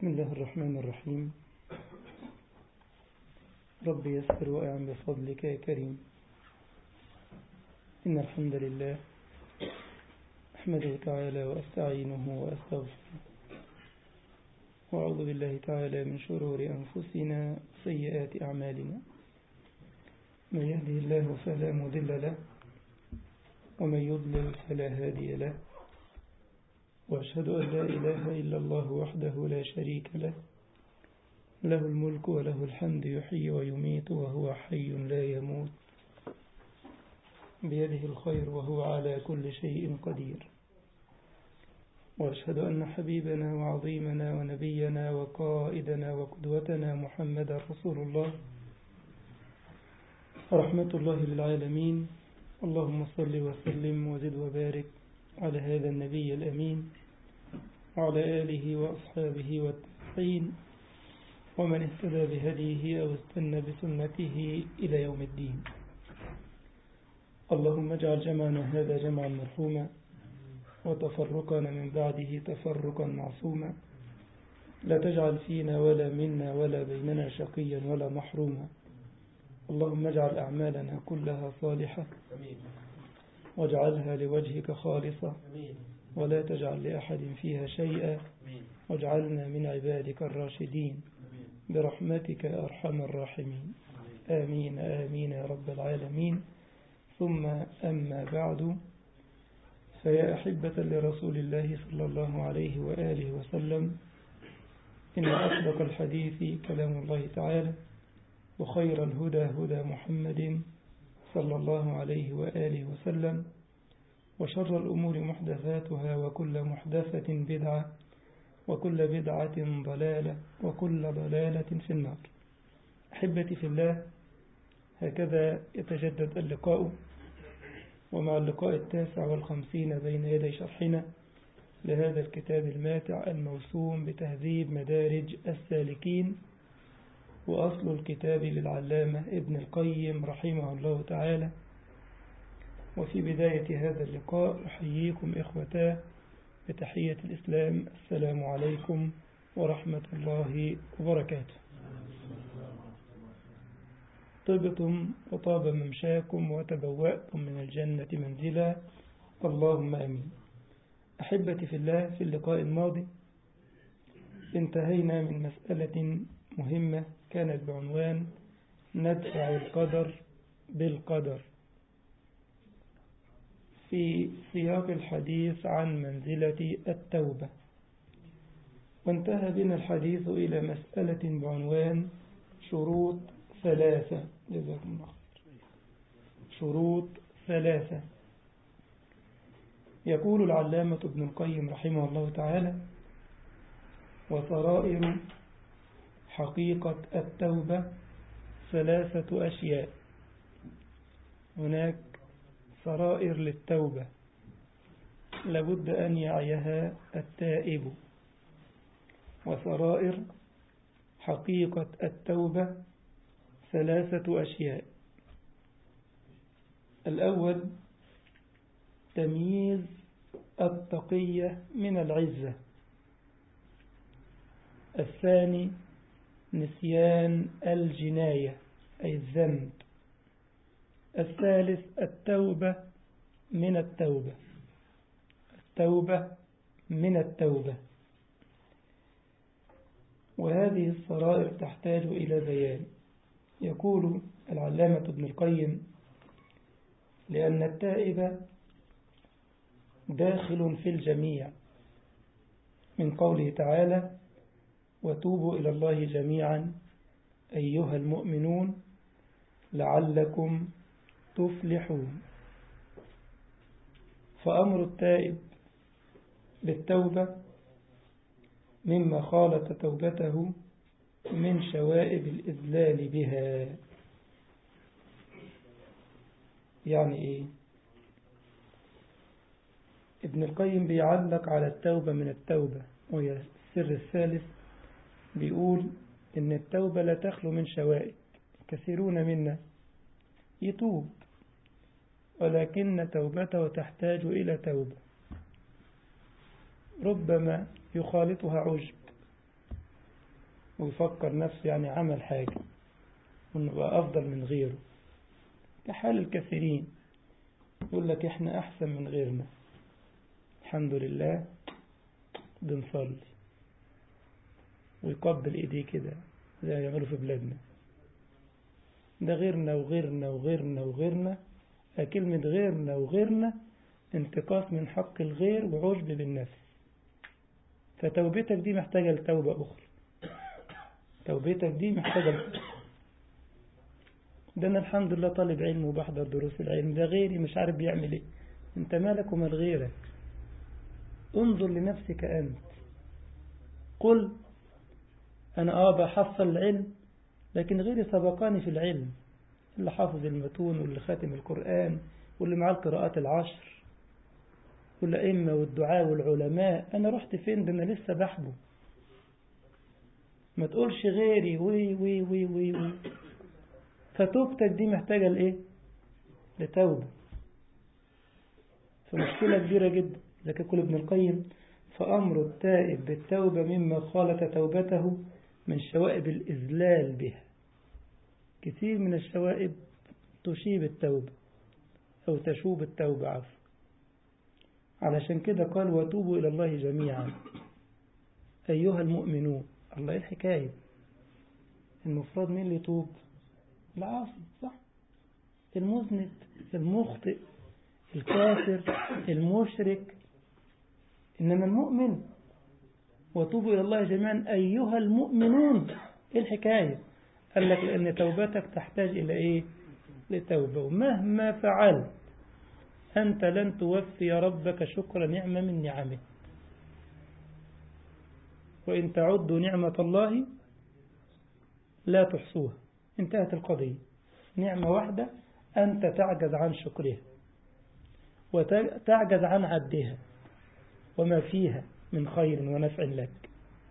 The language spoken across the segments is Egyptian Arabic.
بسم الله الرحمن الرحيم رب يسر وأعن بفضلك يا كريم إن الحمد لله أحمده تعالى وأستعينه وأستغفره وأعوذ بالله تعالى من شرور أنفسنا وسيئات أعمالنا من يهده الله فلا مضل له ومن يضلل فلا هادي له وأشهد أن لا إله إلا الله وحده لا شريك له له الملك وله الحمد يحيي ويميت وهو حي لا يموت بيده الخير وهو على كل شيء قدير وأشهد أن حبيبنا وعظيمنا ونبينا وقائدنا وقدوتنا محمد رسول الله رحمة الله للعالمين اللهم صل وسلم وزد وبارك على هذا النبي الأمين وعلى آله وأصحابه والتابعين ومن اهتدى بهديه أو استنى بسنته إلى يوم الدين اللهم اجعل جمعنا هذا جمعا مرحوما وتفرقنا من بعده تفرقا معصوما لا تجعل فينا ولا منا ولا بيننا شقيا ولا محروما اللهم اجعل أعمالنا كلها صالحة واجعلها لوجهك خالصة ولا تجعل لأحد فيها شيئا واجعلنا من عبادك الراشدين برحمتك يا أرحم الراحمين آمين آمين يا رب العالمين ثم أما بعد فيا أحبة لرسول الله صلى الله عليه وآله وسلم إن أصدق الحديث كلام الله تعالى وخير الهدى هدى محمد صلى الله عليه وآله وسلم وشر الأمور محدثاتها وكل محدثة بدعة وكل بدعة ضلالة وكل ضلالة في النار أحبتي في الله هكذا يتجدد اللقاء ومع اللقاء التاسع والخمسين بين يدي شرحنا لهذا الكتاب الماتع الموسوم بتهذيب مدارج السالكين وأصل الكتاب للعلامة ابن القيم رحمه الله تعالى وفي بداية هذا اللقاء أحييكم إخوتاه بتحية الإسلام السلام عليكم ورحمة الله وبركاته طبتم وطاب ممشاكم وتبوأتم من الجنة منزلا اللهم أمين أحبتي في الله في اللقاء الماضي انتهينا من مسألة مهمة كانت بعنوان ندفع القدر بالقدر في سياق الحديث عن منزلة التوبة وانتهى بنا الحديث إلى مسألة بعنوان شروط ثلاثة جزاكم الله شروط ثلاثة يقول العلامة ابن القيم رحمه الله تعالى وسرائر حقيقة التوبة ثلاثة أشياء هناك سرائر للتوبة لابد أن يعيها التائب وسرائر حقيقة التوبة ثلاثة أشياء الأول تمييز التقية من العزة الثاني نسيان الجناية أي الذنب الثالث التوبة من التوبة التوبة من التوبة وهذه السرائر تحتاج إلى بيان يقول العلامة ابن القيم لأن التائب داخل في الجميع من قوله تعالى وتوبوا إلى الله جميعا أيها المؤمنون لعلكم تفلحون فأمر التائب بالتوبة مما خالط توبته من شوائب الإذلال بها يعني إيه ابن القيم بيعلق على التوبة من التوبة وهي السر الثالث بيقول إن التوبة لا تخلو من شوائب كثيرون منا يتوب ولكن توبته تحتاج إلى توبة ربما يخالطها عجب ويفكر نفسه يعني عمل حاجة وانه بقى افضل من غيره كحال الكثيرين يقول لك احنا احسن من غيرنا الحمد لله بنصلي ويقبل ايديه كده زي ما يعملوا في بلادنا ده غيرنا وغيرنا وغيرنا وغيرنا كلمة غيرنا وغيرنا انتقاص من حق الغير وعجب بالنفس فتوبتك دي محتاجة لتوبة أخرى توبتك دي محتاجة ده أنا الحمد لله طالب علم وبحضر دروس العلم ده غيري مش عارف بيعمل ايه انت مالك ومال غيرك انظر لنفسك أنت قل أنا آه بحصل العلم لكن غيري سبقاني في العلم اللي حافظ المتون واللي خاتم القرآن واللي معاه القراءات العشر والأئمة والدعاء والعلماء أنا رحت فين ده أنا لسه بحبه ما تقولش غيري وي وي وي وي, وي. فتوبتك دي محتاجة لإيه لتوبة فمشكلة كبيرة جدا لكن يقول ابن القيم فأمر التائب بالتوبة مما خالط توبته من شوائب الإذلال بها كثير من الشوائب تشيب التوبة أو تشوب التوبة عفوا علشان كده قال وتوبوا إلى الله جميعا أيها المؤمنون الله إيه الحكاية المفروض مين اللي يتوب العاصي صح المذنب المخطئ الكافر المشرك إنما المؤمن وتوبوا إلى الله جميعا أيها المؤمنون إيه الحكاية قال لك لأن توبتك تحتاج إلى إيه لتوبة ومهما فعلت أنت لن توفي ربك شكر نعمة من نعمه وإن تعدوا نعمة الله لا تحصوها انتهت القضية نعمة واحدة أنت تعجز عن شكرها وتعجز عن عدها وما فيها من خير ونفع لك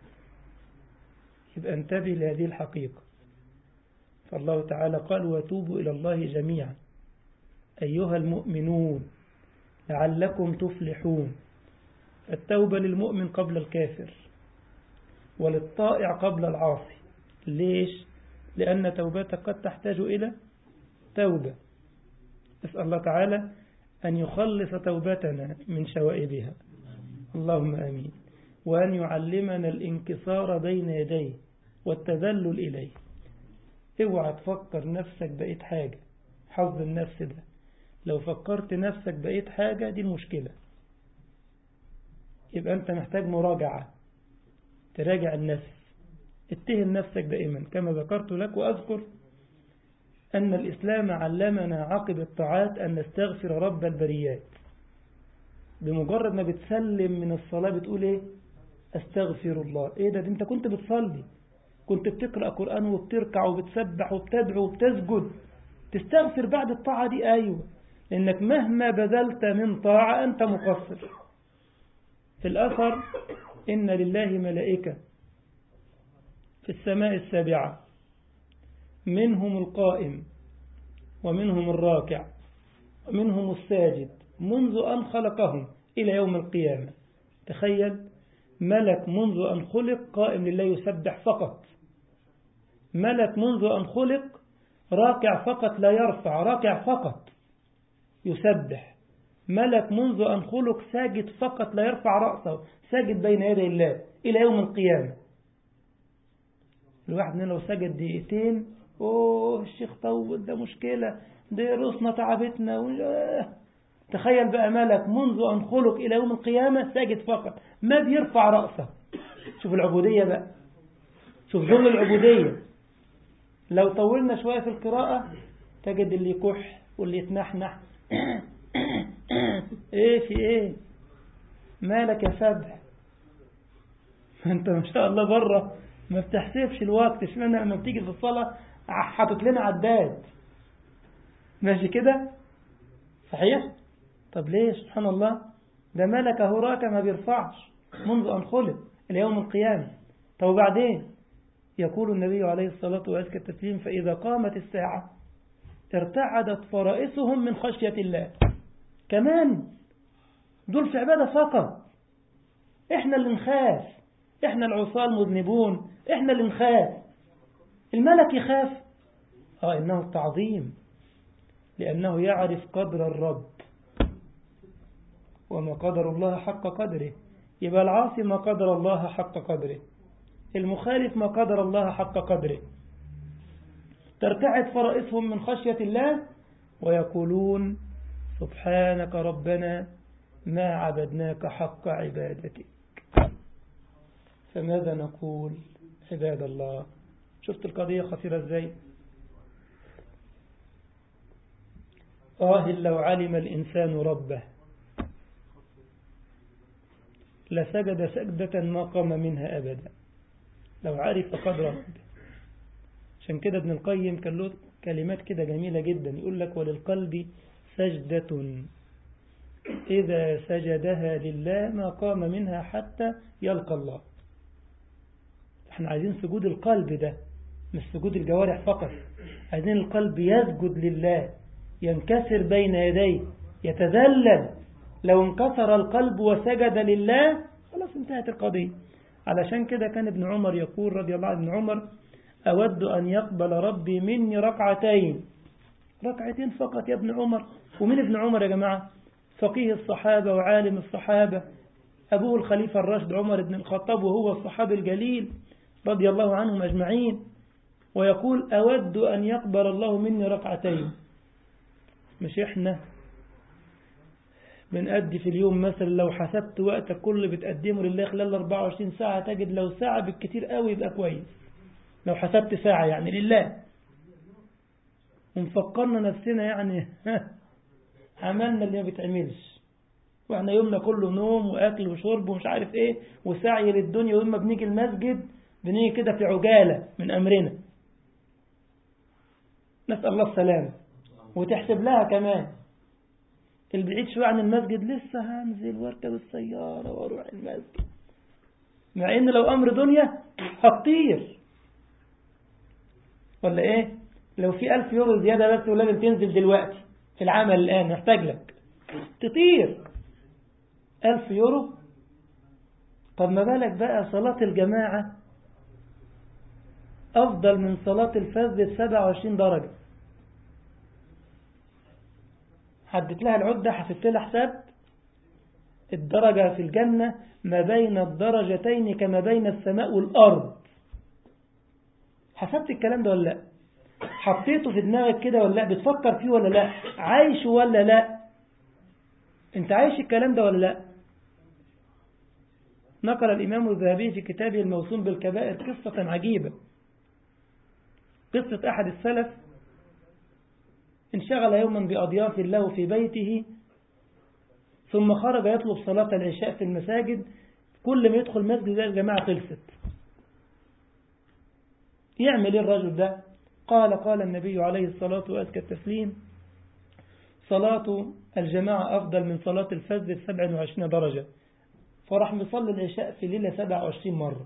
يبقى انتبه لهذه الحقيقة فالله تعالى قال وتوبوا إلى الله جميعا أيها المؤمنون لعلكم تفلحون التوبة للمؤمن قبل الكافر وللطائع قبل العاصي ليش؟ لأن توبتك قد تحتاج إلى توبة نسأل الله تعالى أن يخلص توبتنا من شوائبها اللهم آمين وأن يعلمنا الانكسار بين يديه والتذلل إليه اوعى تفكر نفسك بقيت حاجة حظ النفس ده لو فكرت نفسك بقيت حاجة دي المشكلة يبقى أنت محتاج مراجعة تراجع النفس اتهم نفسك دائما كما ذكرت لك وأذكر أن الإسلام علمنا عقب الطاعات أن نستغفر رب البريات بمجرد ما بتسلم من الصلاة بتقول إيه أستغفر الله إيه ده, ده أنت كنت بتصلي كنت بتقرأ قرآن وبتركع وبتسبح وبتدعو وبتسجد تستغفر بعد الطاعة دي أيوة لأنك مهما بذلت من طاعة أنت مقصر في الأثر إن لله ملائكة في السماء السابعة منهم القائم ومنهم الراكع ومنهم الساجد منذ أن خلقهم إلى يوم القيامة تخيل ملك منذ أن خلق قائم لله يسبح فقط ملك منذ أن خلق راكع فقط لا يرفع راكع فقط يسبح ملك منذ أن خلق ساجد فقط لا يرفع رأسه ساجد بين يدي الله إلى يوم القيامة الواحد مننا لو سجد دقيقتين اوه الشيخ طول ده مشكلة ده رؤوسنا تعبتنا و... تخيل بقى ملك منذ أن خلق إلى يوم القيامة ساجد فقط ما بيرفع رأسه شوف العبودية بقى شوف ذل العبودية لو طولنا شوية في القراءة تجد اللي يكح واللي يتنحنح ايه في ايه مالك يا سبح انت ما شاء الله بره ما بتحسبش الوقت اشمعنى لما بتيجي في الصلاة حاطط لنا عداد ماشي كده صحيح طب ليه سبحان الله ده ملك اهو راكع ما بيرفعش منذ أن خلق إلى يوم القيامة طب وبعدين يقول النبي عليه الصلاة وأزكى التسليم فإذا قامت الساعة ارتعدت فرائسهم من خشية الله كمان دول في عبادة فقط احنا اللي نخاف احنا العصاة المذنبون احنا اللي نخاف الملك يخاف اه انه التعظيم لانه يعرف قدر الرب وما قدر الله حق قدره يبقى العاصي ما قدر الله حق قدره المخالف ما قدر الله حق قدره ترتعد فرائسهم من خشية الله ويقولون سبحانك ربنا ما عبدناك حق عبادتك فماذا نقول عباد الله شفت القضية خطيرة ازاي آه لو علم الإنسان ربه لسجد سجدة ما قام منها أبدا لو عرف قدر ربه عشان كده ابن القيم كان له كلمات كده جميلة جدا يقول لك وللقلب سجدة إذا سجدها لله ما قام منها حتى يلقى الله احنا عايزين سجود القلب ده مش سجود الجوارح فقط عايزين القلب يسجد لله ينكسر بين يديه يتذلل لو انكسر القلب وسجد لله خلاص انتهت القضية علشان كده كان ابن عمر يقول رضي الله عنه ابن عمر أود أن يقبل ربي مني ركعتين ركعتين فقط يا ابن عمر ومن ابن عمر يا جماعة فقيه الصحابة وعالم الصحابة أبوه الخليفة الراشد عمر بن الخطاب وهو الصحابي الجليل رضي الله عنهم أجمعين ويقول أود أن يقبل الله مني ركعتين مش إحنا بنأدي في اليوم مثلا لو حسبت وقتك كله بتقدمه لله خلال 24 ساعة تجد لو ساعة بالكتير قوي يبقى كويس لو حسبت ساعة يعني لله ومفكرنا نفسنا يعني عملنا اللي ما بيتعملش واحنا يومنا كله نوم واكل وشرب ومش عارف ايه وسعي للدنيا ويوم ما بنيجي المسجد بنيجي كده في عجالة من امرنا نسأل الله السلامة وتحسب لها كمان البعيد شوية عن المسجد لسه هنزل واركب السيارة واروح المسجد مع ان لو امر دنيا هتطير ولا ايه لو في ألف يورو زيادة بس ولازم تنزل دلوقتي في العمل الآن محتاج لك تطير ألف يورو طب ما بالك بقى صلاة الجماعة أفضل من صلاة الفذ ب 27 درجة حددت لها العدة حسبت لها حساب الدرجة في الجنة ما بين الدرجتين كما بين السماء والأرض حسبت الكلام ده ولا لا حطيته في دماغك كده ولا لا بتفكر فيه ولا لا عايشه ولا لا انت عايش الكلام ده ولا لا نقل الإمام الذهبي في كتابه الموسوم بالكبائر قصة عجيبة قصة أحد السلف انشغل يوما بأضياف له في بيته ثم خرج يطلب صلاة العشاء في المساجد كل ما يدخل مسجد الجماعة خلصت يعمل ايه الرجل ده قال قال النبي عليه الصلاة وأزكى التسليم صلاة الجماعة أفضل من صلاة الفجر ب 27 درجة فراح مصلي العشاء في ليلة 27 مرة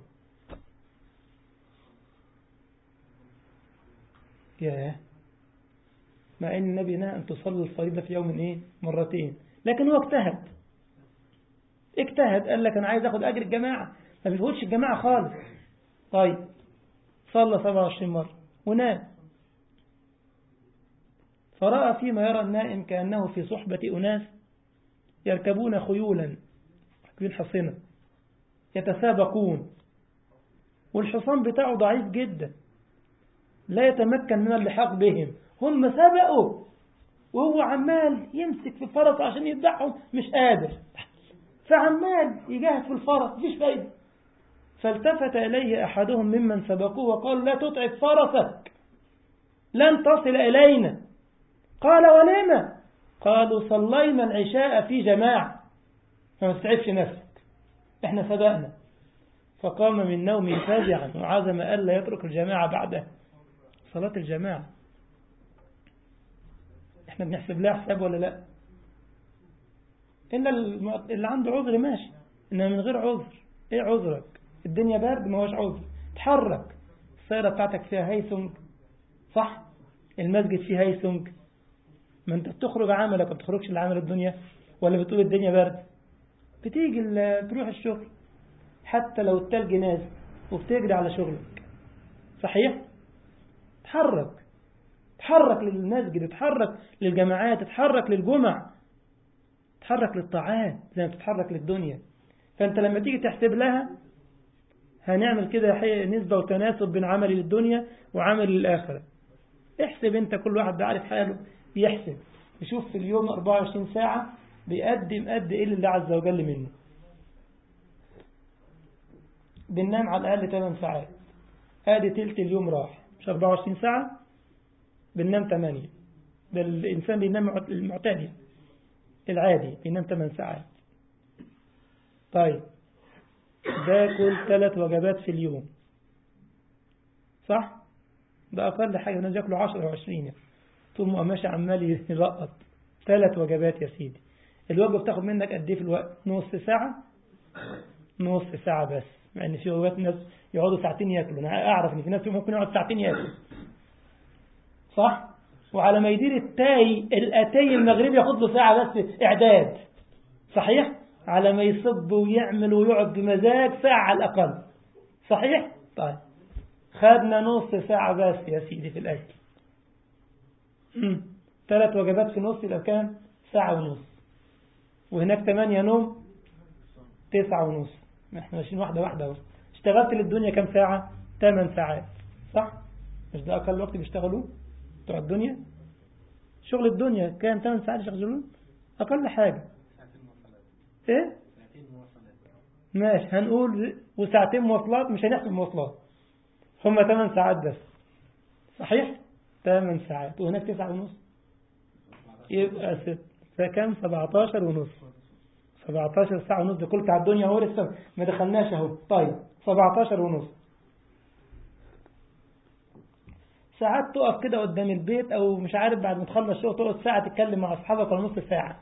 ياه مع أن النبي نهى أن تصلي الفريضة في يوم إيه مرتين لكن هو اجتهد اجتهد قال لك أنا عايز أخد أجر الجماعة ما بيفوتش الجماعة خالص طيب صلى 27 مرة ونام فرأى فيما يرى النائم كأنه في صحبة أناس يركبون خيولا راكبين حصنة يتسابقون والحصان بتاعه ضعيف جدا لا يتمكن من اللحاق بهم هم سبقوا وهو عمال يمسك في الفرس عشان يذبحهم مش قادر فعمال يجاهد في الفرس مفيش فايدة فالتفت إليه أحدهم ممن سبقوه وقال لا تتعب فرسك لن تصل إلينا قال ولما قالوا صلينا العشاء في جماعة فما تتعبش نفسك احنا سبقنا فقام من نومه فاجعا وعزم ألا يترك الجماعة بعده صلاة الجماعة احنا بنحسب لها حساب ولا لا إلا اللي عنده عذر ماشي إنما من غير عذر ايه عذرك الدنيا برد ما هوش عذر تحرك السيارة بتاعتك فيها هيسنج صح المسجد فيه هيسنج ما انت بتخرج عملك ما بتخرجش لعمل الدنيا ولا بتقول الدنيا برد بتيجي تروح الشغل حتى لو التلج نازل وبتجري على شغلك صحيح تحرك تحرك للمسجد تحرك للجماعات تحرك للجمع تحرك للطاعات زي ما تتحرك للدنيا فانت لما تيجي تحسب لها هنعمل كده نسبة وتناسب بين عمل للدنيا وعمل للآخرة احسب انت كل واحد عارف حاله يحسب يشوف في اليوم 24 ساعة بيقدم قد ايه لله عز وجل منه بننام على الأقل 8 ساعات ادي تلت اليوم راح مش 24 ساعة بننام 8 ده الإنسان بينام المعتادي العادي بينام 8 ساعات طيب باكل ثلاث وجبات في اليوم صح ده أقل حاجة الناس ياكلوا 10 أو 20 يعني. طول ما ماشي عمال يلقط ثلاث وجبات يا سيدي الوجبة بتاخد منك قد ايه في الوقت نص ساعة نص ساعة بس مع ان في وقت ناس يقعدوا ساعتين ياكلوا انا اعرف ان في ناس ممكن يقعد ساعتين ياكل صح وعلى ما يدير التاي الاتاي المغربي ياخد له ساعة بس اعداد صحيح على ما يصب ويعمل ويقعد بمزاج ساعة على الاقل صحيح طيب خدنا نص ساعة بس يا سيدي في الاكل ثلاث وجبات في نص يبقى كام ساعة ونص وهناك ثمانية نوم تسعة ونص احنا ماشيين واحدة واحدة اهو اشتغلت للدنيا كام ساعة ثمان ساعات صح مش ده أقل وقت بيشتغلوه بتوع الدنيا شغل الدنيا كام ثمان ساعات يشتغلون أقل حاجة ايه ماشي هنقول وساعتين مواصلات مش هنحسب مواصلات هم ثمان ساعات بس صحيح ثمان ساعات وهناك تسعة ونص يبقى ست فكم 17 ونص 17 ساعة ونص ده كل بتاع الدنيا هو لسه ما دخلناش اهو طيب 17 ونص ساعات تقف كده قدام البيت او مش عارف بعد ما تخلص شغل تقعد ساعة تتكلم مع اصحابك ولا نص ساعة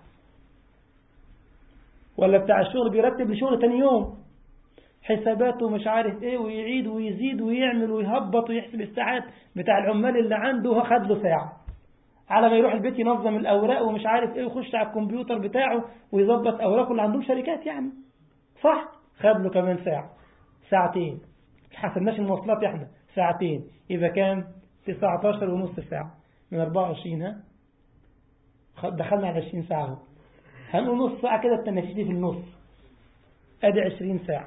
ولا بتاع الشغل بيرتب لشغل تاني يوم حساباته مش عارف ايه ويعيد ويزيد ويعمل ويهبط ويحسب الساعات بتاع العمال اللي عنده هو خد له ساعة على ما يروح البيت ينظم الأوراق ومش عارف ايه ويخش على الكمبيوتر بتاعه ويظبط أوراقه اللي عندهم شركات يعني صح خد له كمان ساعة ساعتين حسبناش المواصلات احنا ساعتين يبقى كام 19 ونص ساعة من 24 ها دخلنا على 20 ساعة اهو هنقول نص ساعة كده التنافسي في النص ادي 20 ساعة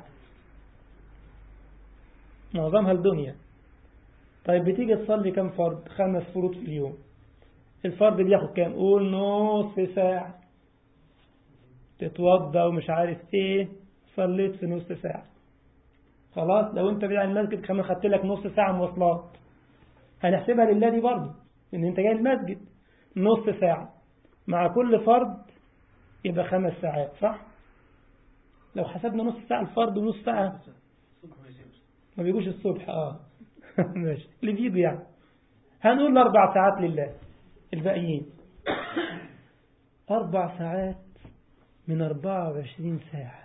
معظمها الدنيا طيب بتيجي تصلي كم فرض خمس فروض في اليوم الفرض بياخد كام قول نص ساعة تتوضى ومش عارف ايه صليت في نص ساعة خلاص لو انت بعيد عن المسجد كمان خدت لك نص ساعة مواصلات هنحسبها لله دي برضه ان انت جاي المسجد نص ساعة مع كل فرض يبقى خمس ساعات صح لو حسبنا نص ساعة الفرض ونص ساعة ما بيجوش الصبح اه ماشي اللي بيجوا يعني هنقول أربع ساعات لله الباقيين أربع ساعات من أربعة وعشرين ساعة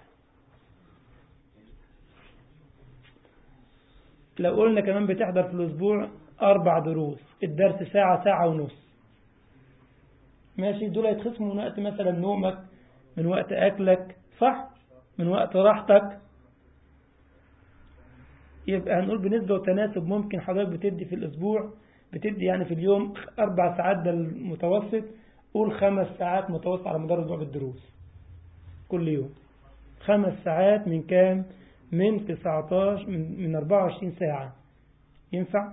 لو قلنا كمان بتحضر في الأسبوع أربع دروس الدرس ساعة ساعة ونص ماشي دول يتخصموا من وقت مثلا نومك من وقت أكلك صح من وقت راحتك يبقى هنقول بنسبة وتناسب ممكن حضرتك بتدي في الأسبوع بتدي يعني في اليوم أربع ساعات ده المتوسط قول خمس ساعات متوسط على مدار الأسبوع بالدروس كل يوم خمس ساعات من كام من 19 من, من 24 ساعة ينفع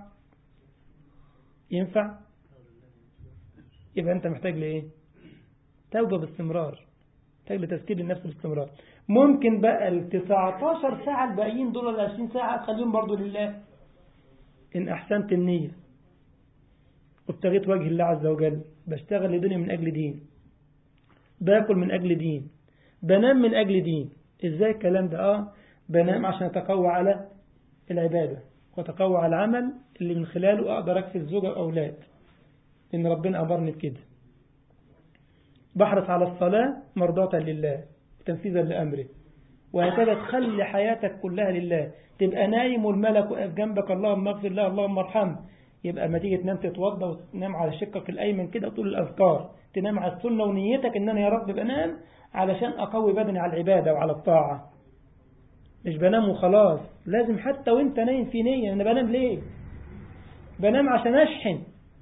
ينفع يبقى أنت محتاج لإيه توبة باستمرار محتاج لتذكير النفس باستمرار ممكن بقى ال 19 ساعة الباقيين دول ال 20 ساعة خليهم برضو لله إن أحسنت النية وابتغيت وجه الله عز وجل بشتغل لدنيا من أجل دين باكل من أجل دين بنام من أجل دين إزاي الكلام ده آه بنام عشان أتقوى على العبادة وأتقوى على العمل اللي من خلاله أقدر أكفي الزوجة وأولاد إن ربنا أمرني بكده بحرص على الصلاة مرضاة لله تنفيذا لأمره وهكذا تخلي حياتك كلها لله تبقى نايم والملك واقف جنبك اللهم اغفر له اللهم ارحمه يبقى لما تيجي تنام تتوضى وتنام على شقك الأيمن كده وتقول الأذكار تنام على السنة ونيتك إن أنا يا رب بنام علشان أقوي بدني على العبادة وعلى الطاعة مش بنام وخلاص لازم حتى وانت نايم في نية انا بنام ليه بنام عشان اشحن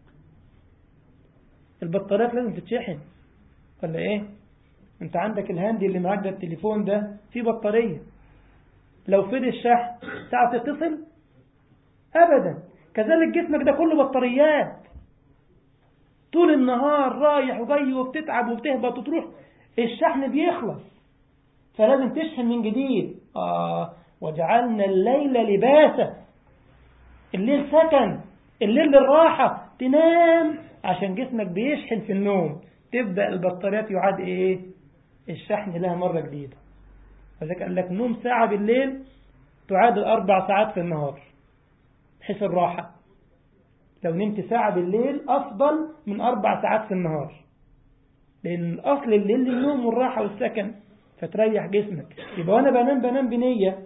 البطاريات لازم تتشحن ولا ايه انت عندك الهاندي اللي معاك ده التليفون ده فيه بطارية لو فضي الشحن تعرف تتصل ابدا كذلك جسمك ده كله بطاريات طول النهار رايح وجاي وبتتعب وبتهبط وتروح الشحن بيخلص فلازم تشحن من جديد آه وجعلنا الليل لباسا الليل سكن الليل للراحة تنام عشان جسمك بيشحن في النوم تبدأ البطاريات يعاد ايه الشحن لها مرة جديدة فذلك قال لك نوم ساعة بالليل تعادل أربع ساعات في النهار بحيث الراحة لو نمت ساعة بالليل أفضل من أربع ساعات في النهار لأن أصل الليل للنوم والراحة والسكن فتريح جسمك يبقى وأنا بنام بنام بنية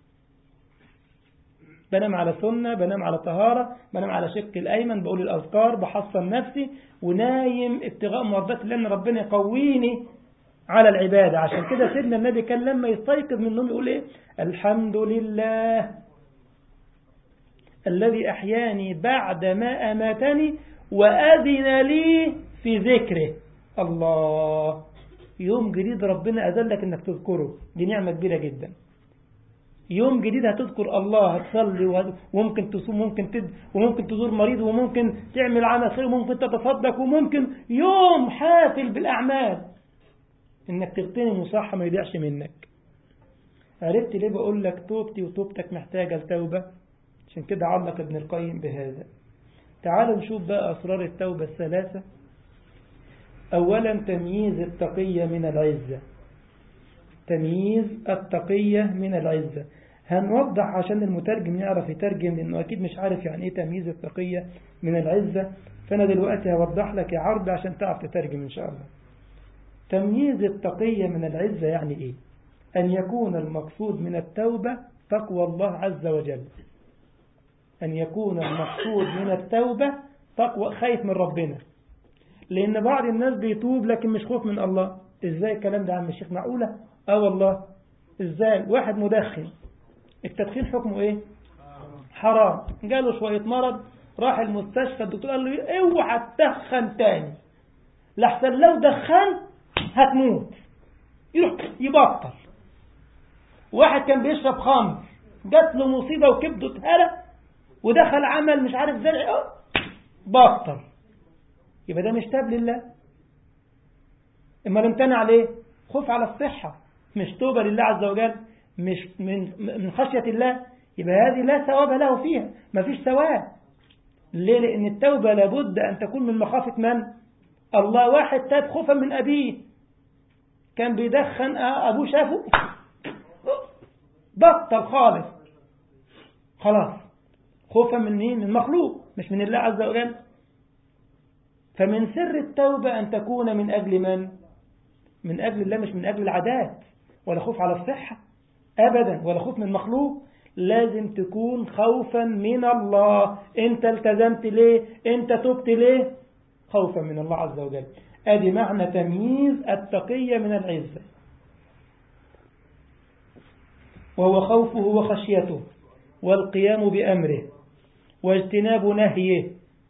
بنام على سنة بنام على طهارة بنام على شق الأيمن بقول الأذكار بحصن نفسي ونايم ابتغاء مرضات الله أن ربنا يقويني على العبادة عشان كده سيدنا النبي كان لما يستيقظ من النوم يقول إيه الحمد لله الذي أحياني بعد ما أماتني وأذن لي في ذكره الله يوم جديد ربنا أذلك أنك تذكره دي نعمة كبيرة جدا يوم جديد هتذكر الله هتصلي وممكن تصوم وممكن تد وممكن تزور مريض وممكن تعمل عمل خير وممكن تتصدق وممكن يوم حافل بالأعمال إنك تغتنم وصحة ما يضيعش منك عرفت ليه بقول لك توبتي وتوبتك محتاجة لتوبة عشان كده علق ابن القيم بهذا تعالوا نشوف بقى أسرار التوبة الثلاثة أولا تمييز التقية من العزة تمييز التقية من العزة هنوضح عشان المترجم يعرف يترجم لأنه أكيد مش عارف يعني إيه تمييز التقية من العزة فأنا دلوقتي هوضح لك يا عرض عشان تعرف تترجم إن شاء الله تمييز التقية من العزة يعني إيه أن يكون المقصود من التوبة تقوى الله عز وجل أن يكون المقصود من التوبة تقوى خايف من ربنا لأن بعض الناس بيتوب لكن مش خوف من الله إزاي الكلام ده عم الشيخ معقولة آه والله إزاي واحد مدخن التدخين حكمه إيه حرام جاله شوية مرض راح المستشفى الدكتور قال له اوعى تدخن تاني لحسن لو دخنت هتموت يروح يبطل واحد كان بيشرب خمر جات له مصيبة وكبده اتهرى ودخل عمل مش عارف زرع بطل يبقى ده مش تاب لله اما امتنع عليه خوف على الصحة مش توبة لله عز وجل مش من من خشية الله يبقى هذه لا ثواب له فيها ما فيش ثواب ليه لأن التوبة لابد أن تكون من مخافة من الله واحد تاب خوفا من أبيه كان بيدخن أبوه شافه بطل خالص خلاص خوفا من مين من مخلوق مش من الله عز وجل فمن سر التوبة أن تكون من أجل من من أجل الله مش من أجل العادات ولا خوف على الصحة أبدا ولا خوف من مخلوق لازم تكون خوفا من الله انت التزمت ليه انت تبت ليه خوفا من الله عز وجل ادي معنى تمييز التقية من العزة وهو خوفه وخشيته والقيام بأمره واجتناب نهيه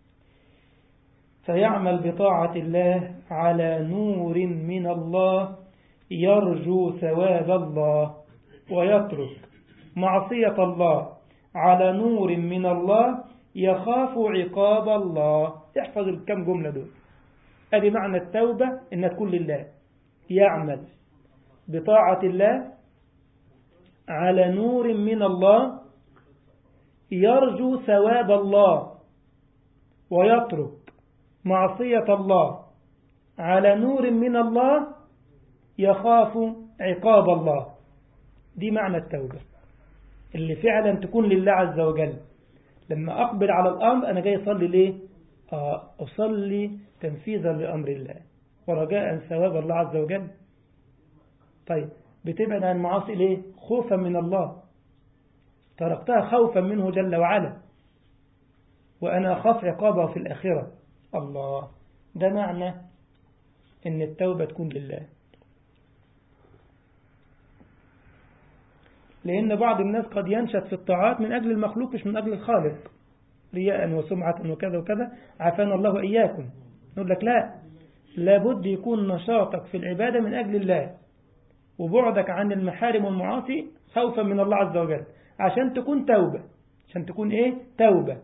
فيعمل بطاعة الله على نور من الله يرجو ثواب الله ويترك معصية الله على نور من الله يخاف عقاب الله احفظ الكم جملة دول ادي معنى التوبة انها تكون لله يعمل بطاعة الله على نور من الله يرجو ثواب الله ويترك معصية الله على نور من الله يخاف عقاب الله دي معنى التوبة اللي فعلا تكون لله عز وجل لما أقبل على الأمر أنا جاي أصلي ليه آه أصلي تنفيذا لأمر الله ورجاء ثواب الله عز وجل طيب بتبعد عن المعاصي ليه خوفا من الله تركتها خوفا منه جل وعلا وأنا أخاف عقابه في الآخرة الله ده معنى ان التوبة تكون لله لأن بعض الناس قد ينشط في الطاعات من أجل المخلوق مش من أجل الخالق رياء وسمعة وكذا وكذا عافانا الله إياكم نقول لك لا لابد يكون نشاطك في العبادة من أجل الله وبعدك عن المحارم والمعاصي خوفا من الله عز وجل عشان تكون توبة عشان تكون إيه توبة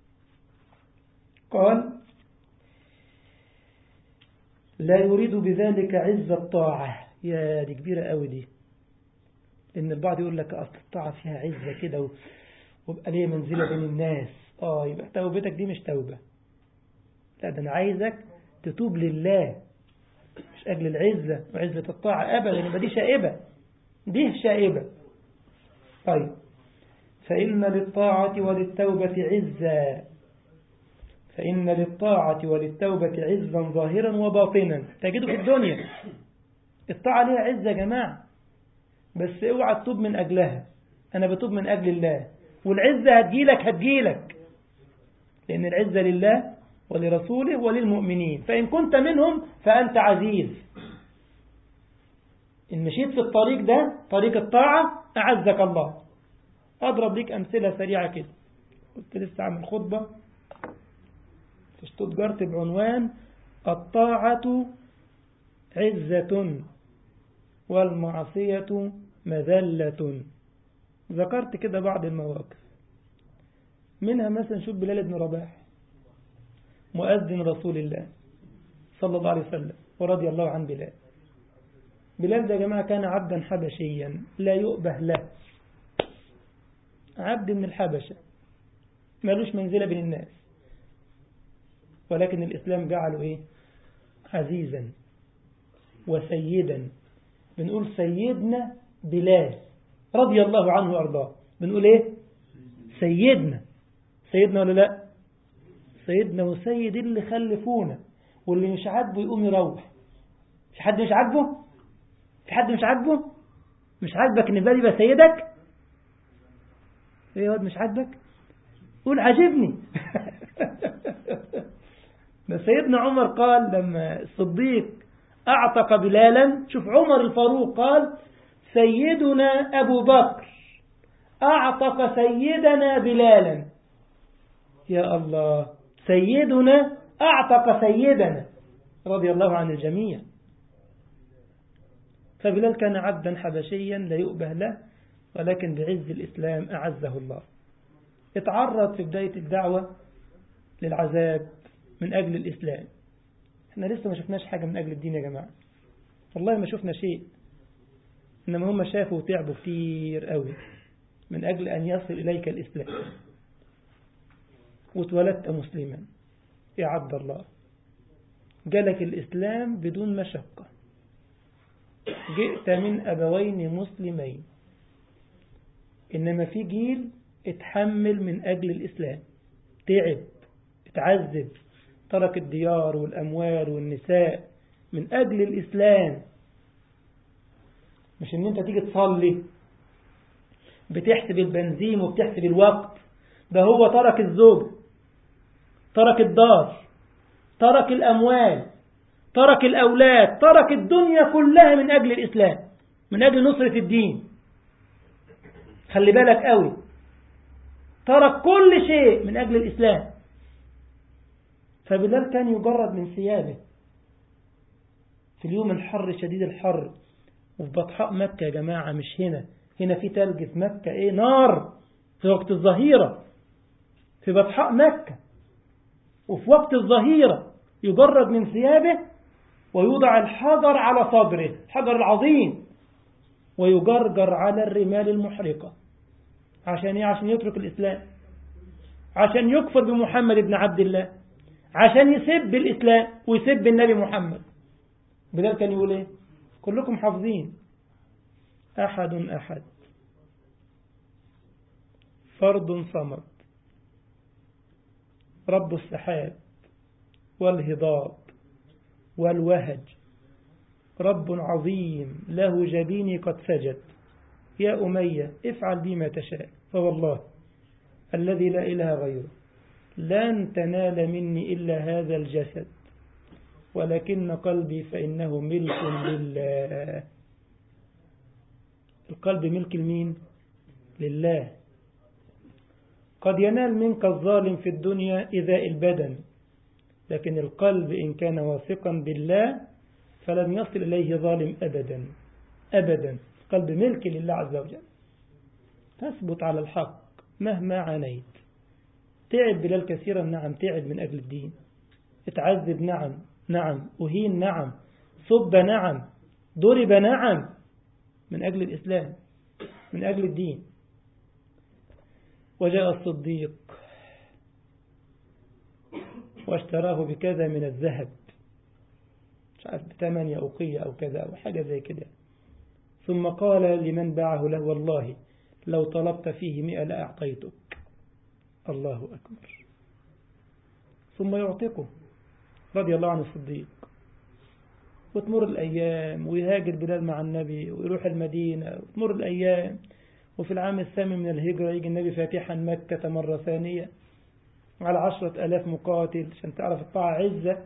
قال لا يريد بذلك عز الطاعة يا دي كبيرة قوي دي إن البعض يقول لك أصل الطاعة فيها عزة كده ويبقى ليه منزلة بين الناس آه يبقى توبتك دي مش توبة لا ده أنا عايزك تتوب لله مش أجل العزة وعزة الطاعة أبدا يبقى دي شائبة دي شائبة طيب فإن للطاعة وللتوبة عزة فإن للطاعة وللتوبة عزا ظاهرا وباطنا تجده في الدنيا الطاعة ليها عزة يا جماعة بس اوعى تتوب من أجلها أنا بتوب من أجل الله والعزة هتجيلك هتجيلك لأن العزة لله ولرسوله وللمؤمنين فإن كنت منهم فأنت عزيز إن مشيت في الطريق ده طريق الطاعة أعزك الله أضرب لك أمثلة سريعة كده كنت لسه عامل خطبة في شتوتجارت بعنوان الطاعة عزة والمعصية مذلة ذكرت كده بعض المواقف منها مثلا شوف بلال بن رباح مؤذن رسول الله صلى الله عليه وسلم ورضي الله عن بلال بلال ده يا جماعة كان عبدا حبشيا لا يؤبه له عبد من الحبشة مالوش منزلة بين الناس ولكن الإسلام جعله إيه عزيزا وسيدا بنقول سيدنا بلال رضي الله عنه وأرضاه بنقول إيه سيدنا سيدنا ولا لا سيدنا وسيد اللي خلفونا واللي مش عاجبه يقوم يروح في حد مش عاجبه في حد مش عاجبه مش عاجبك ان بلال يبقى سيدك ايه يا واد مش عاجبك قول عاجبني ده سيدنا عمر قال لما الصديق اعتق بلالا شوف عمر الفاروق قال سيدنا ابو بكر اعتق سيدنا بلالا يا الله سيدنا اعتق سيدنا رضي الله عن الجميع فبلال كان عبدا حبشيا لا يؤبه له ولكن بعز الإسلام أعزه الله اتعرض في بداية الدعوة للعذاب من أجل الإسلام احنا لسه ما شفناش حاجة من أجل الدين يا جماعة والله ما شفنا شيء إنما هم شافوا وتعبوا كتير قوي من أجل أن يصل إليك الإسلام واتولدت مسلما يا عبد الله جالك الإسلام بدون مشقة جئت من أبوين مسلمين إنما في جيل اتحمل من أجل الإسلام تعب اتعذب ترك الديار والأموال والنساء من أجل الإسلام مش إن أنت تيجي تصلي بتحسب البنزين وبتحسب الوقت ده هو ترك الزوج ترك الدار ترك الأموال ترك الأولاد ترك الدنيا كلها من أجل الإسلام من أجل نصرة الدين خلي بالك قوي ترك كل شيء من أجل الإسلام فبلال كان يجرد من ثيابه في اليوم الحر شديد الحر وفي بطحاء مكة يا جماعة مش هنا هنا في تلج في مكة ايه نار في وقت الظهيرة في بطحاء مكة وفي وقت الظهيرة يجرد من ثيابه ويوضع الحجر على صدره الحجر العظيم ويجرجر على الرمال المحرقة عشان ايه عشان يترك الإسلام عشان يكفر بمحمد بن عبد الله عشان يسب الإسلام ويسب النبي محمد بلال كان يقول ايه كلكم حافظين أحد أحد فرد صمد رب السحاب والهضاب والوهج رب عظيم له جبيني قد سجد يا أمية افعل بي ما تشاء فوالله الذي لا إله غيره لن تنال مني إلا هذا الجسد ولكن قلبي فإنه ملك لله القلب ملك المين لله قد ينال منك الظالم في الدنيا إذاء البدن لكن القلب إن كان واثقا بالله فلن يصل إليه ظالم أبدا أبدا قلب ملك لله عز وجل تثبت على الحق مهما عانيت تعب بلال كثيرا نعم تعب من أجل الدين اتعذب نعم نعم أهين نعم صب نعم ضرب نعم من أجل الإسلام من أجل الدين وجاء الصديق واشتراه بكذا من الذهب مش عارف بثمانية أوقية أو كذا أو حاجة زي كده ثم قال لمن باعه له والله لو طلبت فيه مئة لأعطيتك الله أكبر ثم يعتقه رضي الله عن الصديق وتمر الأيام ويهاجر بلال مع النبي ويروح المدينة وتمر الأيام وفي العام الثامن من الهجرة يجي النبي فاتحا مكة مرة ثانية على عشرة ألاف مقاتل عشان تعرف الطاعة عزة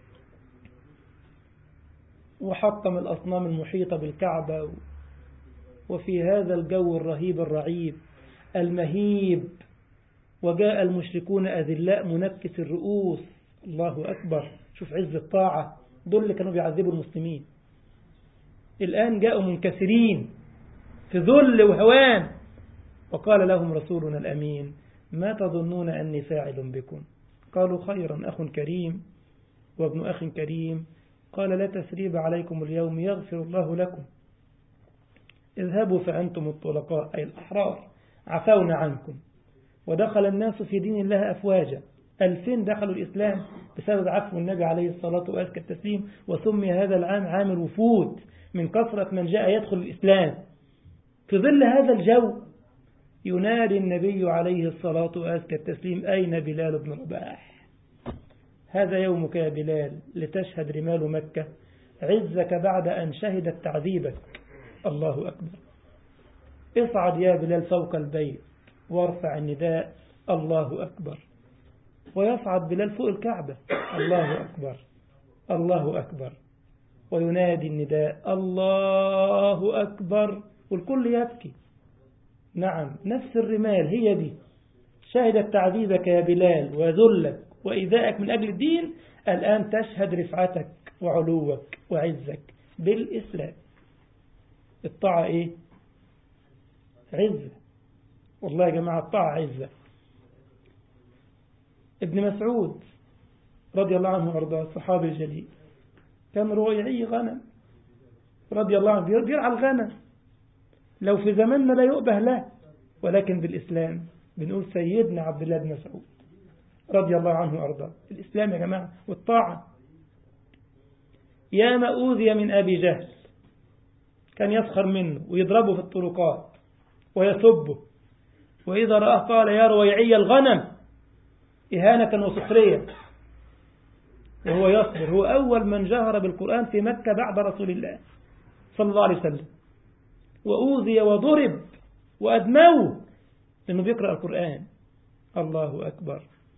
وحطم الأصنام المحيطة بالكعبة وفي هذا الجو الرهيب الرعيب المهيب وجاء المشركون أذلاء منكس الرؤوس الله أكبر شوف عز الطاعة دول اللي كانوا بيعذبوا المسلمين الآن جاءوا منكسرين في ذل وهوان وقال لهم رسولنا الأمين ما تظنون أني فاعل بكم قالوا خيرا أخ كريم وابن أخ كريم قال لا تسريب عليكم اليوم يغفر الله لكم اذهبوا فأنتم الطلقاء أي الأحرار عفونا عنكم ودخل الناس في دين الله أفواجا ألفين دخلوا الإسلام بسبب عفو النبي عليه الصلاة وأزكى التسليم وسمي هذا العام عام الوفود من كثرة من جاء يدخل الإسلام في ظل هذا الجو ينادي النبي عليه الصلاة وأزكى التسليم أين بلال بن رباح هذا يومك يا بلال لتشهد رمال مكة عزك بعد أن شهدت تعذيبك الله أكبر اصعد يا بلال فوق البيت وارفع النداء الله أكبر ويصعد بلال فوق الكعبة الله أكبر الله أكبر وينادي النداء الله أكبر والكل يبكي نعم نفس الرمال هي دي شهدت تعذيبك يا بلال وذلك وإيذائك من أجل الدين الآن تشهد رفعتك وعلوك وعزك بالإسلام الطاعة إيه عزة والله يا جماعة الطاعة عزة ابن مسعود رضي الله عنه وارضاه الصحابي الجليل كان رويعي غنم رضي الله عنه بيرعى الغنم لو في زماننا لا يؤبه له ولكن بالإسلام بنقول سيدنا عبد الله بن مسعود رضي الله عنه وارضاه الإسلام يا جماعة والطاعة يا ما أوذي من أبي جهل كان يسخر منه ويضربه في الطرقات ويسبه وإذا رآه قال يا رويعي الغنم إهانة وسخرية وهو يصبر هو أول من جهر بالقرآن في مكة بعد رسول الله صلى الله عليه وسلم وأوذي وضرب وأدموه لأنه بيقرأ القرآن الله أكبر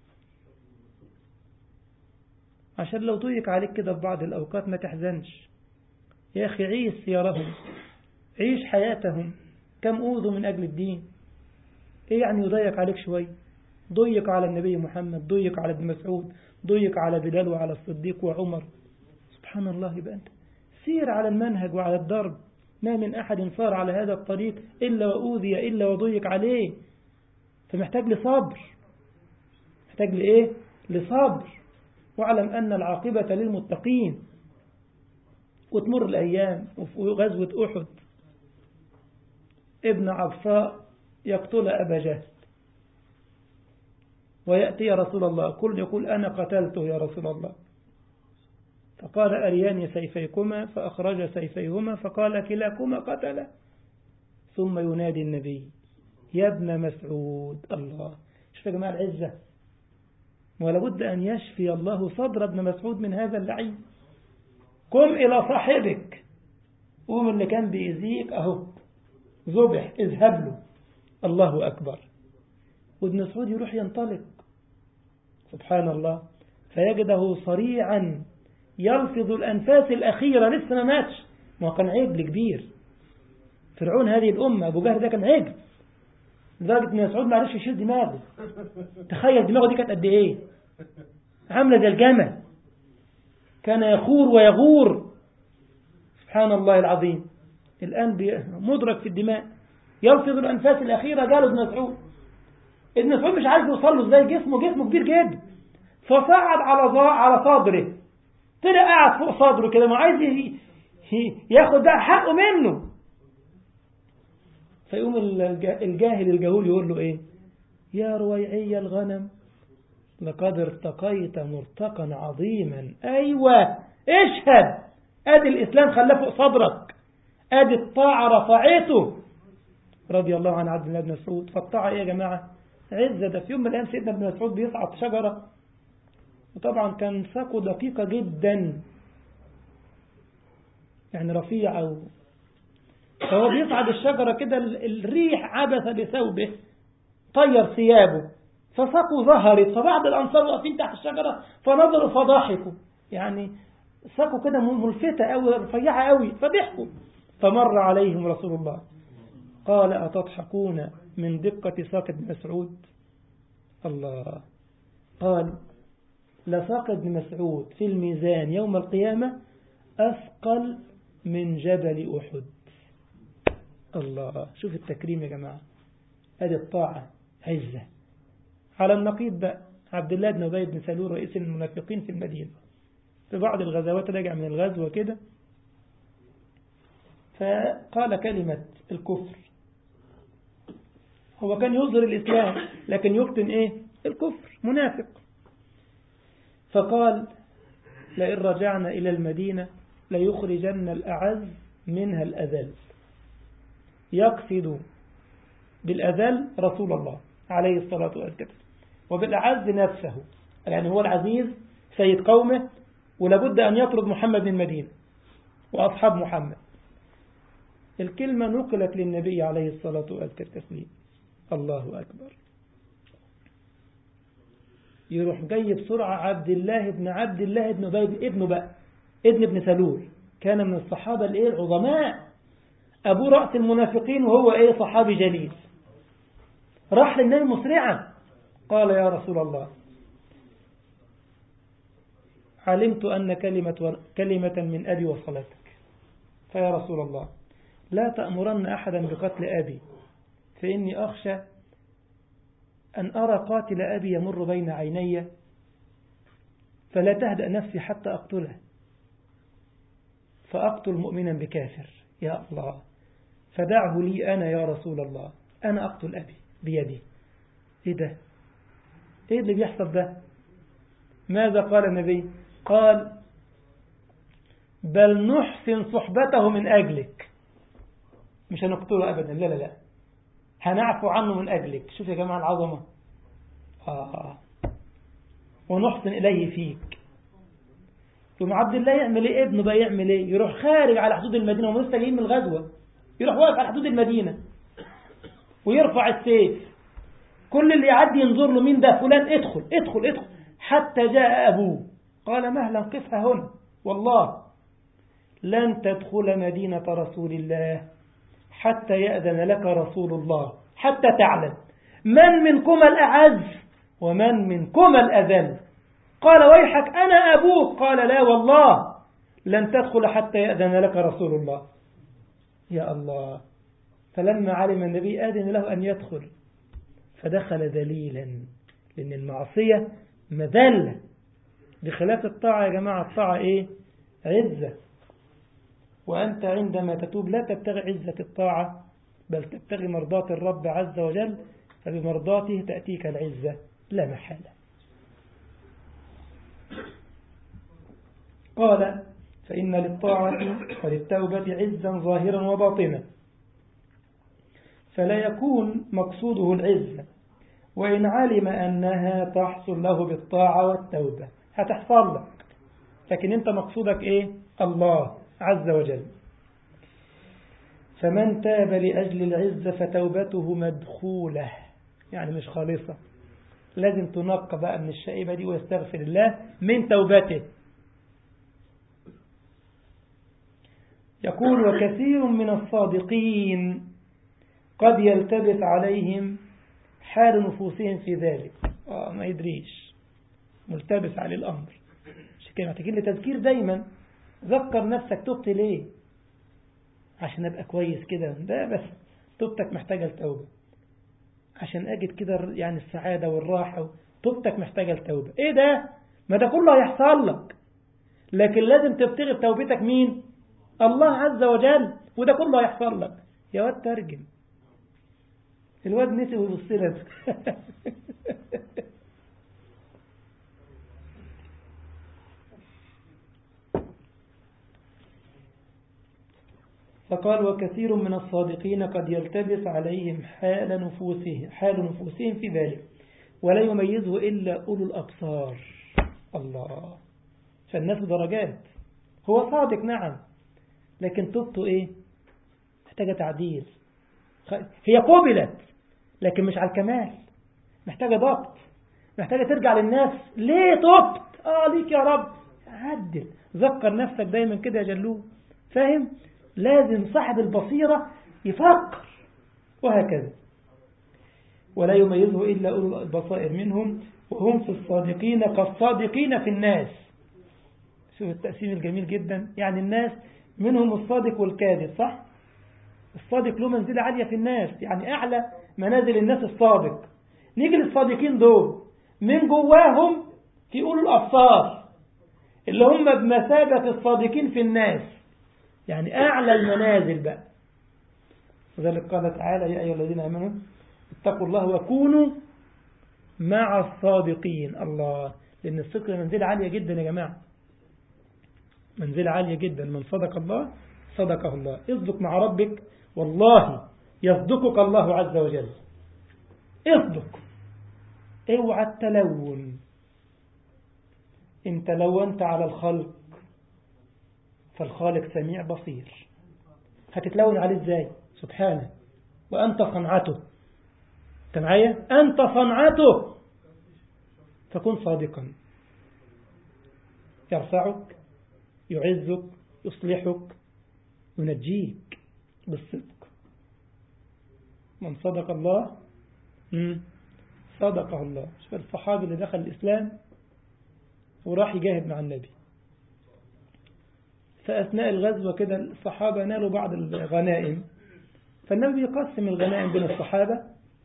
عشان لو ضيق عليك كده في بعض الأوقات ما تحزنش يا أخي عيش سيارهم عيش حياتهم كم أوذوا من أجل الدين إيه يعني يضيق عليك شوي ضيق على النبي محمد ضيق على ابن مسعود ضيق على بلال وعلى الصديق وعمر سبحان الله يبقى أنت سير على المنهج وعلى الدرب ما من أحد صار على هذا الطريق إلا وأوذي إلا وضيق عليه فمحتاج لصبر محتاج لإيه لصبر واعلم أن العاقبة للمتقين وتمر الأيام وفي غزوة أحد ابن عفاء يقتل أبا جهل ويأتي يا رسول الله كل يقول أنا قتلته يا رسول الله فقال أرياني سيفيكما فأخرج سيفيهما فقال كلاكما قتل ثم ينادي النبي يا ابن مسعود الله شوف يا جماعة العزة ولابد أن يشفي الله صدر ابن مسعود من هذا اللعين قم إلى صاحبك قوم اللي كان بيزيك أهو ذبح اذهب له الله أكبر وابن مسعود يروح ينطلق سبحان الله فيجده صريعا يلفظ الأنفاس الأخيرة لسه ما ماتش ما كان عجل كبير فرعون هذه الأمة أبو جهل ده كان عجل لدرجة ان مسعود ما عرفش يشيل دماغه تخيل دماغه دي كانت قد ايه عاملة زي الجمل كان يخور ويغور سبحان الله العظيم الآن مدرك في الدماء يلفظ الأنفاس الأخيرة قالوا ابن مسعود ابن مسعود مش عارف يوصل له ازاي جسمه جسمه كبير جدا فصعد على على صدره طلع قاعد فوق صدره كده ما عايز ياخد ده حقه منه فيقوم الجاهل الجهول يقول له ايه يا رويعي الغنم لقد ارتقيت مرتقا عظيما ايوه اشهد ادي الاسلام خلاه فوق صدرك ادي الطاعه رفعته رضي الله عن عبد الله بن مسعود فالطاعه ايه يا جماعه عزه ده في يوم من الايام سيدنا ابن مسعود بيصعد شجره وطبعا كان ساقه دقيقه جدا يعني رفيعه فهو بيصعد الشجرة كده الريح عبث بثوبه طير ثيابه فساقه ظهرت فبعض الأنصار واقفين تحت الشجرة فنظروا فضحكوا يعني ساقه كده ملفتة أوي رفيعة أوي فضحكوا فمر عليهم رسول الله قال أتضحكون من دقة ساق ابن مسعود الله قال لساق ابن مسعود في الميزان يوم القيامة أثقل من جبل أحد الله شوف التكريم يا جماعة هذه الطاعة عزة على النقيض بقى عبد الله بن أبي بن سلول رئيس المنافقين في المدينة في بعض الغزوات رجع من الغزوة كده فقال كلمة الكفر هو كان يظهر الإسلام لكن يبطن إيه الكفر منافق فقال لئن رجعنا إلى المدينة ليخرجن الأعز منها الأذل يقصد بالأذل رسول الله عليه الصلاة والسلام وبالأعز نفسه يعني هو العزيز سيد قومه ولابد أن يطرد محمد من المدينة وأصحاب محمد الكلمة نقلت للنبي عليه الصلاة والتسليم الله أكبر يروح جاي بسرعة عبد الله بن عبد الله بن أبي ابنه بقى ابن ابن سلول كان من الصحابة الايه العظماء أبو رأس المنافقين وهو إيه صحابي جليل راح للنبي مسرعا قال يا رسول الله علمت أن كلمة, كلمة من أبي وصلتك فيا رسول الله لا تأمرن أحدا بقتل أبي فإني أخشى أن أرى قاتل أبي يمر بين عيني فلا تهدأ نفسي حتى أقتله فأقتل مؤمنا بكافر يا الله فدعه لي أنا يا رسول الله أنا أقتل أبي بيدي إيه ده إيه اللي بيحصل ده ماذا قال النبي قال بل نحسن صحبته من أجلك مش هنقتله أبدا لا لا لا هنعفو عنه من أجلك شوف يا جماعة العظمة آه. ونحسن إليه فيك ثم عبد الله يعمل ايه ابنه بقى يعمل ايه يروح خارج على حدود المدينة وهم لسه جايين من الغزوة يروح واقف على حدود المدينة ويرفع السيف كل اللي يعدي ينظر له مين ده فلان ادخل ادخل ادخل حتى جاء أبوه قال مهلا قفها هنا والله لن تدخل مدينة رسول الله حتى يأذن لك رسول الله حتى تعلم من منكما الأعز ومن منكما الأذل قال ويحك أنا أبوك قال لا والله لن تدخل حتى يأذن لك رسول الله يا الله فلما علم النبي آذن له أن يدخل فدخل ذليلا لأن المعصية مذلة بخلاف الطاعة يا جماعة الطاعة إيه عزة وأنت عندما تتوب لا تبتغي عزة الطاعة بل تبتغي مرضاة الرب عز وجل فبمرضاته تأتيك العزة لا محالة قال فإن للطاعة وللتوبة عزا ظاهرا وباطنا فلا يكون مقصوده العزة وإن علم أنها تحصل له بالطاعة والتوبة هتحصل لك لكن أنت مقصودك إيه الله عز وجل فمن تاب لأجل العزة فتوبته مدخولة يعني مش خالصة لازم تنقى بقى من الشائبة دي ويستغفر الله من توبته يقول وكثير من الصادقين قد يلتبس عليهم حال نفوسهم في ذلك آه ما يدريش ملتبس عليه الأمر مش كده محتاجين لتذكير دايما ذكر نفسك تبت ليه عشان أبقى كويس كده ده بس توبتك محتاجة التوبة عشان أجد كده يعني السعادة والراحة توبتك محتاجة التوبة إيه ده ما ده كله هيحصل لك لكن لازم تبتغي بتوبتك مين الله عز وجل وده كله هيحصل لك يا واد ترجم الواد نسي ويبص لك فقال وكثير من الصادقين قد يلتبس عليهم حال نفوسهم حال نفوسهم في ذلك ولا يميزه إلا أولو الأبصار الله فالناس درجات هو صادق نعم لكن توبته إيه محتاجة تعديل هي قبلت لكن مش على الكمال محتاجة ضبط محتاجة ترجع للناس ليه تبت آه ليك يا رب عدل ذكر نفسك دايما كده يا جلوه فاهم لازم صاحب البصيرة يفكر وهكذا ولا يميزه إلا أولو البصائر منهم وهم في الصادقين كالصادقين في الناس شوف التقسيم الجميل جدا يعني الناس منهم الصادق والكاذب صح الصادق له منزلة عالية في الناس يعني أعلى منازل الناس الصادق نيجي للصادقين دول من جواهم في أولو الأبصار اللي هم بمثابة الصادقين في الناس يعني أعلى المنازل بقى وذلك قال تعالى يا أيها الذين آمنوا اتقوا الله وكونوا مع الصادقين الله لأن الصدق منزلة عالية جدا يا جماعة منزلة عالية جدا من صدق الله صدقه الله اصدق مع ربك والله يصدقك الله عز وجل اصدق اوعى التلون ان تلونت على الخلق فالخالق سميع بصير هتتلون عليه ازاي سبحانه وأنت صنعته انت معايا أنت صنعته فكن صادقا يرفعك يعزك يصلحك ينجيك بالصدق من صدق الله صدقه الله شوف الصحابي اللي دخل الإسلام وراح يجاهد مع النبي فأثناء الغزوة كده الصحابة نالوا بعض الغنائم فالنبي يقسم الغنائم بين الصحابة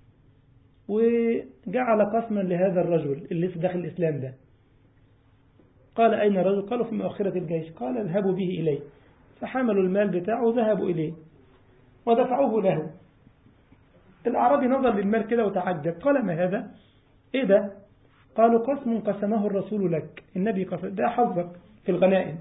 وجعل قسما لهذا الرجل اللي لسه داخل الإسلام ده قال أين الرجل قالوا في مؤخرة الجيش قال اذهبوا به إليه فحملوا المال بتاعه وذهبوا إليه ودفعوه له الأعرابي نظر للمال كده وتعجب قال ما هذا إيه ده قالوا قسم قسمه الرسول لك النبي قسم ده حظك في الغنائم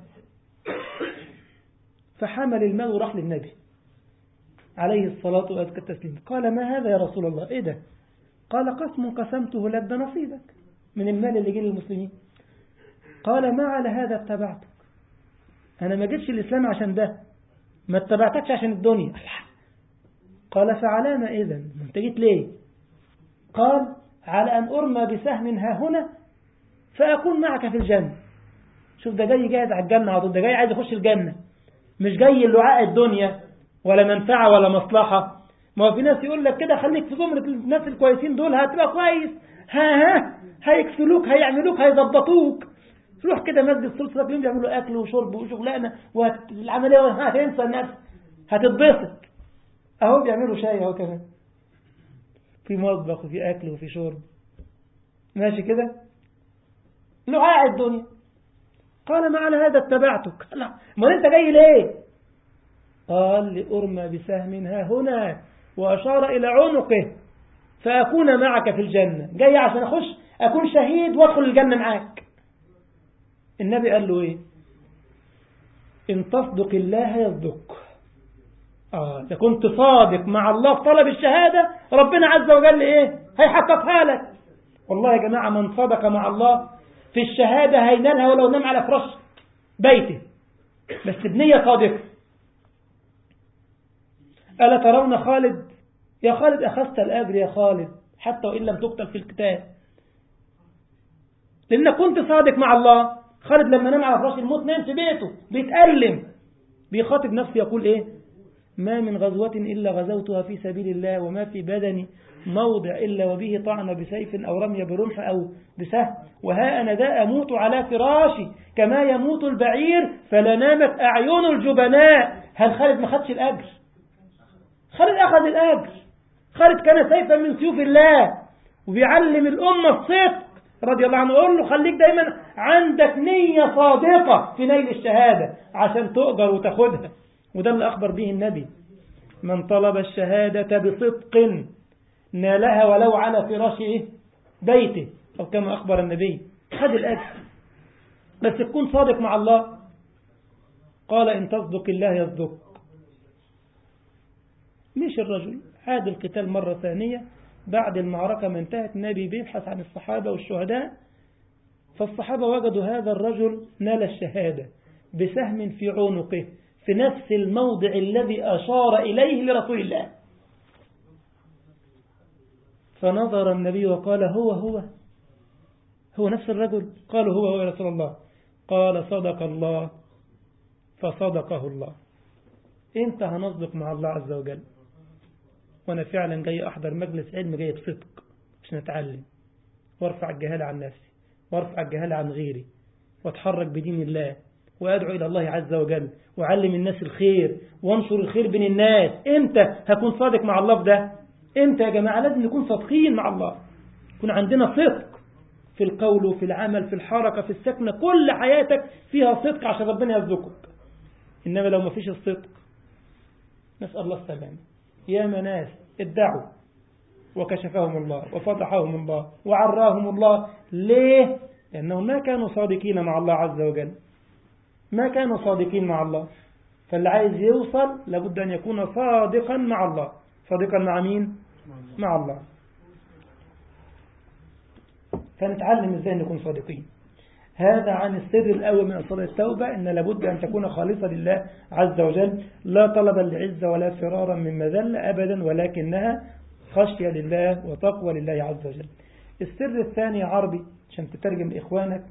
فحمل المال وراح للنبي عليه الصلاة وأزكى التسليم قال ما هذا يا رسول الله إيه ده قال قسم قسمته لك ده نصيبك من المال اللي جه للمسلمين قال ما على هذا اتبعتك أنا ما جيتش الإسلام عشان ده ما اتبعتكش عشان الدنيا قال فعلامة إذن انت جيت ليه قال على أن أرمى بسهم ها هنا فأكون معك في الجنة شوف ده جاي جاهز على الجنة عضو ده جاي عايز يخش الجنة مش جاي اللعاء الدنيا ولا منفعة ولا مصلحة ما هو في ناس يقول لك كده خليك في زمرة الناس الكويسين دول هتبقى كويس ها ها هيكسلوك هيعملوك هيظبطوك تروح كده مسجد سلطة اليوم بيعملوا أكل وشرب وشغلانة والعملية هتنسى النفس هتتبسط أهو بيعملوا شاي أهو كمان في مطبخ وفي أكل وفي شرب ماشي كده لعاء الدنيا قال ما على هذا اتبعتك لا ما انت جاي ليه قال لأرمى بسهم ها هنا وأشار إلى عنقه فأكون معك في الجنة جاي عشان أخش أكون شهيد وأدخل الجنة معاك النبي قال له إيه إن تصدق الله يصدق آه إذا كنت صادق مع الله في طلب الشهادة ربنا عز وجل إيه هيحققها لك والله يا جماعة من صدق مع الله في الشهادة هينالها ولو نام على فراش بيته بس بنية صادقة ألا ترون خالد يا خالد أخذت الأجر يا خالد حتى وإن لم تقتل في الكتاب لأنك كنت صادق مع الله خالد لما نام على فراش الموت نام في بيته بيتألم بيخاطب نفسه يقول إيه ما من غزوة إلا غزوتها في سبيل الله وما في بدني موضع إلا وبه طعن بسيف أو رمي برمح أو بسهم وها أنا ذا أموت على فراشي كما يموت البعير فلنامت أعين الجبناء هل خالد ما خدش الأجر خالد أخذ الأجر خالد كان سيفا من سيوف الله وبيعلم الأمة الصدق رضي الله عنه يقول له خليك دايما عندك نية صادقة في نيل الشهادة عشان تؤجر وتاخدها وده اللي أخبر به النبي من طلب الشهادة بصدق نالها ولو على فراش إيه؟ بيته أو كما أخبر النبي خد الأجر بس تكون صادق مع الله قال إن تصدق الله يصدق مش الرجل عاد القتال مرة ثانية بعد المعركة ما انتهت النبي بيبحث عن الصحابة والشهداء فالصحابة وجدوا هذا الرجل نال الشهادة بسهم في عنقه في نفس الموضع الذي أشار إليه لرسول الله فنظر النبي وقال هو هو هو نفس الرجل قالوا هو هو يا رسول الله قال صدق الله فصدقه الله انت هنصدق مع الله عز وجل وانا فعلا جاي احضر مجلس علم جاي بصدق عشان اتعلم وارفع الجهالة عن نفسي وارفع الجهالة عن غيري واتحرك بدين الله وادعو الى الله عز وجل وعلم الناس الخير وانشر الخير بين الناس امتى هكون صادق مع الله في ده امتى يا جماعة لازم نكون صادقين مع الله يكون عندنا صدق في القول وفي العمل في الحركة في السكنة كل حياتك فيها صدق عشان ربنا يرزقك إنما لو ما فيش الصدق نسأل الله السلامة يا مناس ادعوا وكشفهم الله وفضحهم الله وعراهم الله ليه؟ لأنهم ما كانوا صادقين مع الله عز وجل ما كانوا صادقين مع الله فاللي عايز يوصل لابد أن يكون صادقا مع الله صادقا مع مين؟ مع الله فنتعلم ازاي نكون صادقين هذا عن السر الأول من أسرار التوبة إن لابد أن تكون خالصة لله عز وجل لا طلبا لعزة ولا فرارا من مذلة أبدا ولكنها خشية لله وتقوى لله عز وجل السر الثاني عربي عشان تترجم لإخوانك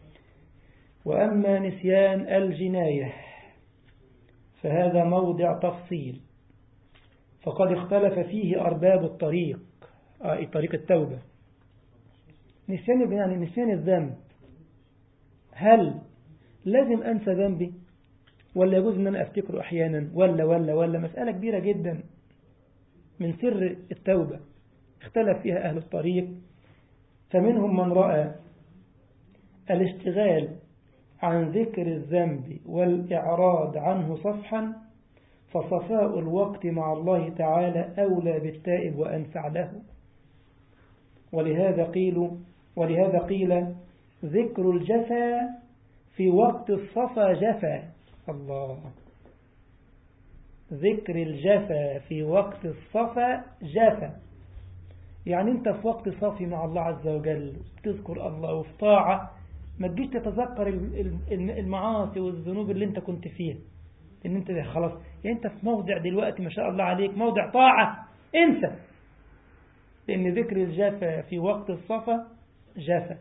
وأما نسيان الجناية فهذا موضع تفصيل فقد اختلف فيه أرباب الطريق آه طريق التوبة نسيان يعني نسيان الذنب هل لازم أنسى ذنبي ولا يجوز أن أنا أفتكره أحيانا ولا ولا ولا مسألة كبيرة جدا من سر التوبة اختلف فيها أهل الطريق فمنهم من رأى الاشتغال عن ذكر الذنب والإعراض عنه صفحا فصفاء الوقت مع الله تعالى أولى بالتائب وأنفع له ولهذا قيل ولهذا قيل ذكر الجفا في وقت الصفا جفا الله ذكر الجفا في وقت الصفا جفا يعني انت في وقت صافي مع الله عز وجل تذكر الله وفي طاعة ما تجيش تتذكر المعاصي والذنوب اللي انت كنت فيها ان انت خلاص يعني انت في موضع دلوقتي ما شاء الله عليك موضع طاعة انسى لان ذكر الجفا في وقت الصفا جفا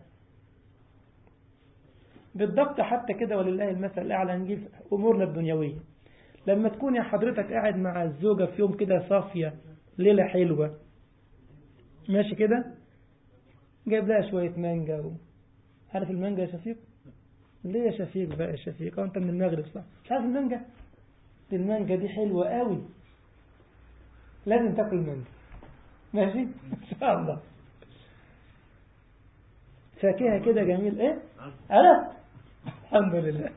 بالضبط حتى كده ولله المثل الأعلى نجيب أمورنا الدنيوية لما تكون يا حضرتك قاعد مع الزوجة في يوم كده صافية ليلة حلوة ماشي كده جايب لها شوية مانجا و... عارف المانجا يا شفيق ليه يا شفيق بقى يا شفيق انت من المغرب صح مش عارف المانجا دي المانجا دي حلوة قوي لازم تاكل مانجا ماشي ان شاء الله فاكهة كده جميل ايه انا الحمد لله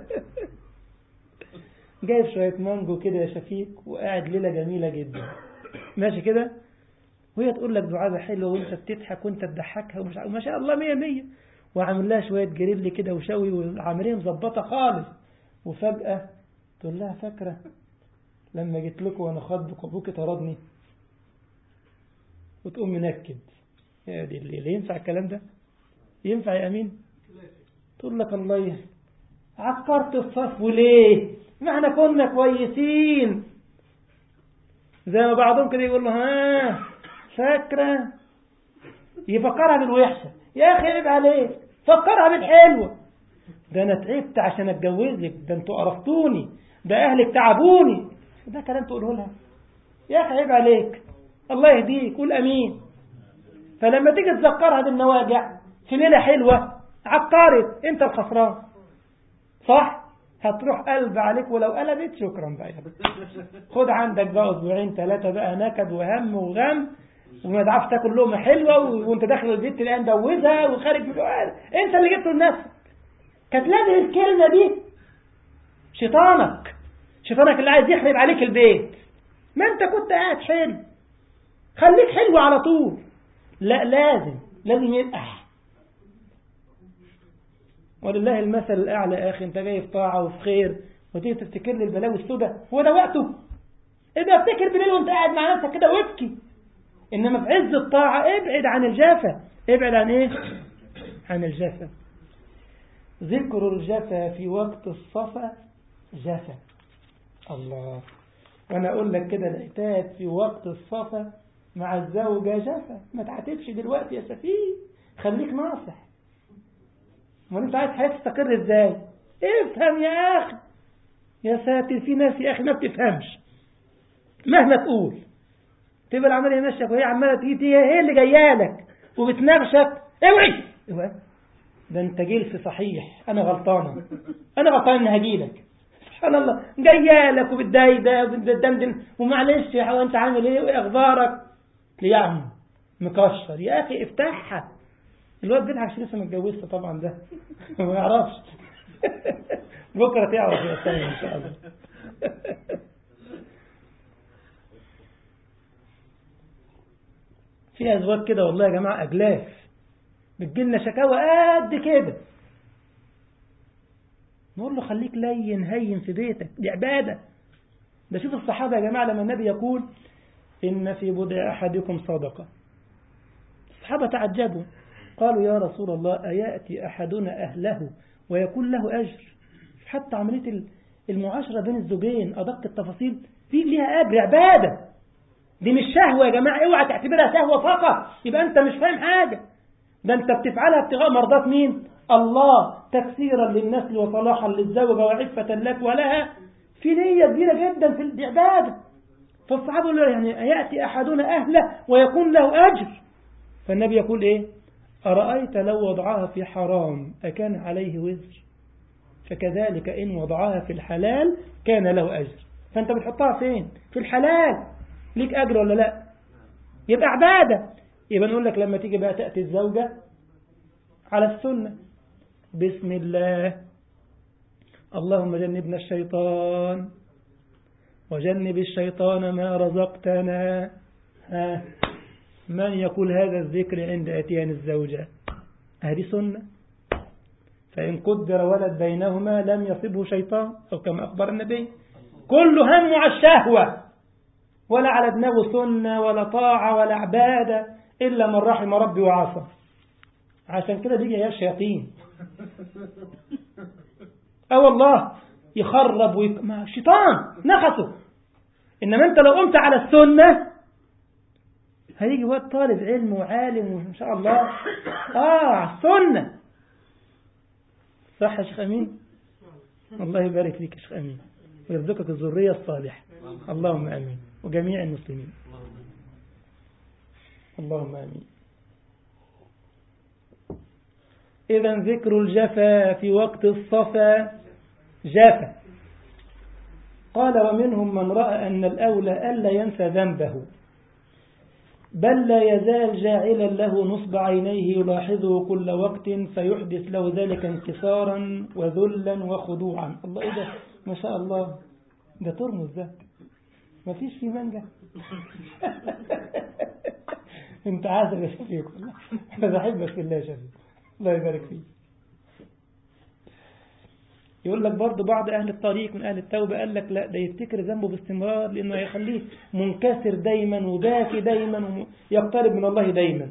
جايب شوية مانجو كده يا شفيق وقاعد ليلة جميلة جدا ماشي كده وهي تقول لك دعابة حلوة وانت بتضحك وانت تضحكها ومش وما شاء الله مية مية وعامل لها شوية جريل كده وشوي والعملية مظبطة خالص وفجأة تقول لها فاكرة لما جيت لكم وانا خاطبك وابوك طردني وتقوم منكد يا دي الليل ينفع الكلام ده ينفع يا أمين تقول لك الله عكرت الصفو ليه ما احنا كنا كويسين زي ما بعضهم كده يقول له ها فاكرة يفكرها بالوحشة يا أخي عيب عليك فكرها بالحلوة ده أنا تعبت عشان أتجوزك ده أنتوا قرفتوني ده أهلك تعبوني ده كلام تقوله لها يا أخي عيب عليك الله يهديك قول أمين فلما تيجي تذكرها بالنواجع في ليلة حلوة عقارت انت الخسران صح هتروح قلب عليك ولو قلبت شكرا بقى خد عندك بقى اسبوعين ثلاثة بقى نكد وهم وغم وما تعرفش تاكل لقمة حلوة وانت داخل البيت تلاقيها مدوزة وخارج من انت اللي جبته لنفسك كانت لازم الكلمة دي شيطانك شيطانك اللي عايز يخرب عليك البيت ما انت كنت قاعد حلو خليك حلو على طول لا لازم لازم ينقح ولله المثل الأعلى يا أخي أنت جاي في طاعة وفي خير وتيجي تفتكر لي البلاوي السوداء هو ده وقته ابقى افتكر بالليل وانت قاعد مع نفسك كده وابكي إنما في عز الطاعة ابعد عن الجافة ابعد عن إيه عن الجافة ذكر الجفا في وقت الصفا جفا الله وانا اقول لك كده العتاب في وقت الصفا مع الزوجة جفا ما تعاتبش دلوقتي يا سفيه خليك ناصح ما انت عايز حياتك تستقر ازاي افهم يا اخي يا ساتر في ناس يا اخي ما بتفهمش مهما تقول تبقى العملية ماشية وهي عمالة تيجي هي اللي جايه لك وبتناغشك اوعي اوعي ده انت جلس صحيح انا غلطانة انا غلطان اني هجيلك سبحان الله جايه لك وبتضايق وبتدندن ومعلش يا حوا انت عامل ايه وايه اخبارك ليه يا عم مكشر يا اخي افتحها الواد بيضحك عشان لسه ما اتجوزت طبعا ده ما يعرفش بكره تعرف يا ثاني ان شاء الله في ازواج كده والله يا جماعه اجلاف بتجيلنا شكاوى قد كده نقول له خليك لين هين في بيتك دي عبادة ده شوف الصحابة يا جماعة لما النبي يقول إن في بضع أحدكم صدقة الصحابة تعجبوا قالوا يا رسول الله أيأتي أحدنا أهله ويكون له أجر حتى عملية المعاشرة بين الزوجين أدق التفاصيل في ليها أجر عبادة دي مش شهوة يا جماعة اوعى تعتبرها شهوة فقط يبقى أنت مش فاهم حاجة ده أنت بتفعلها ابتغاء مرضات مين الله تكسيرا للنسل وصلاحا للزوجة وعفة لك ولها في نية كبيرة جدا في العبادة فالصحابة يقولوا يعني يأتي أحدنا أهله ويكون له أجر فالنبي يقول إيه أرأيت لو وضعها في حرام أكان عليه وزر فكذلك إن وضعها في الحلال كان له أجر فأنت بتحطها فين في الحلال ليك أجر ولا لا يبقى عبادة يبقى نقول لك لما تيجي بقى تأتي الزوجة على السنة بسم الله اللهم جنبنا الشيطان وجنب الشيطان ما رزقتنا ها من يقول هذا الذكر عند أتيان الزوجة هذه سنة فإن قدر ولد بينهما لم يصبه شيطان أو كما أخبر النبي كل هم على الشهوة ولا على دماغه سنة ولا طاعة ولا عبادة إلا من رحم ربي وعصى عشان كده بيجي يا الشياطين اه والله يخرب ويك... ما شيطان نخسه انما انت لو قمت على السنة هيجي وقت طالب علم وعالم وان شاء الله اه على السنة صح يا شيخ امين الله يبارك فيك يا شيخ امين ويرزقك الذرية الصالحة اللهم امين وجميع المسلمين اللهم امين إذا ذكر الجفا في وقت الصفا جافا قال ومنهم من رأى أن الأولى ألا ينسى ذنبه بل لا يزال جاعلا له نصب عينيه يلاحظه كل وقت فيحدث له ذلك انكسارا وذلا وخضوعا الله إيه ده ما شاء الله ده ترمز ده ما فيش فيه مانجا انت عازب يا شفيق انا بحبك في الله يا شفيق الله يبارك فيك يقول لك برضه بعض أهل الطريق من أهل التوبة قال لك لا ده يفتكر ذنبه باستمرار لأنه يخليه منكسر دايما وباكي دايما ويقترب من الله دايما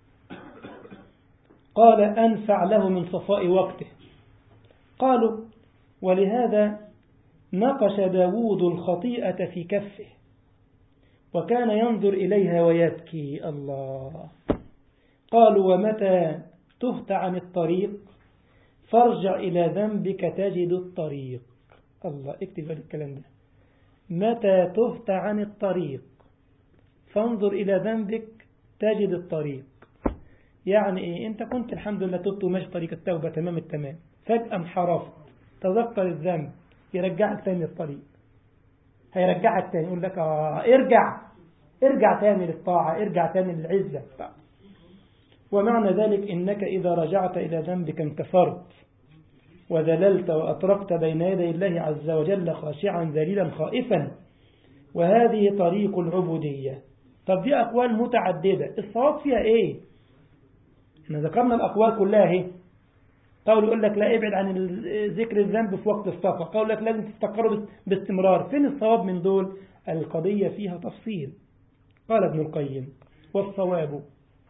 قال أنفع له من صفاء وقته قالوا ولهذا نقش داود الخطيئة في كفه وكان ينظر إليها ويبكي الله قالوا ومتى تهت عن الطريق فارجع إلى ذنبك تجد الطريق الله اكتب الكلام ده متى تهت عن الطريق فانظر إلى ذنبك تجد الطريق يعني إيه أنت كنت الحمد لله تبت وماشي طريق التوبة تمام التمام فجأة انحرفت تذكر الذنب يرجعك تاني الطريق هيرجعك تاني يقول لك آه ارجع ارجع تاني للطاعة ارجع تاني للعزة ومعنى ذلك إنك إذا رجعت إلى ذنبك انكفرت وذللت وأطرقت بين يدي الله عز وجل خاشعا ذليلا خائفا وهذه طريق العبودية طب دي أقوال متعددة الصواب فيها إيه احنا ذكرنا الأقوال كلها اهي قول يقول لك لا ابعد عن ذكر الذنب في وقت السفر قول لك لازم تستقر باستمرار فين الصواب من دول القضية فيها تفصيل قال ابن القيم والصواب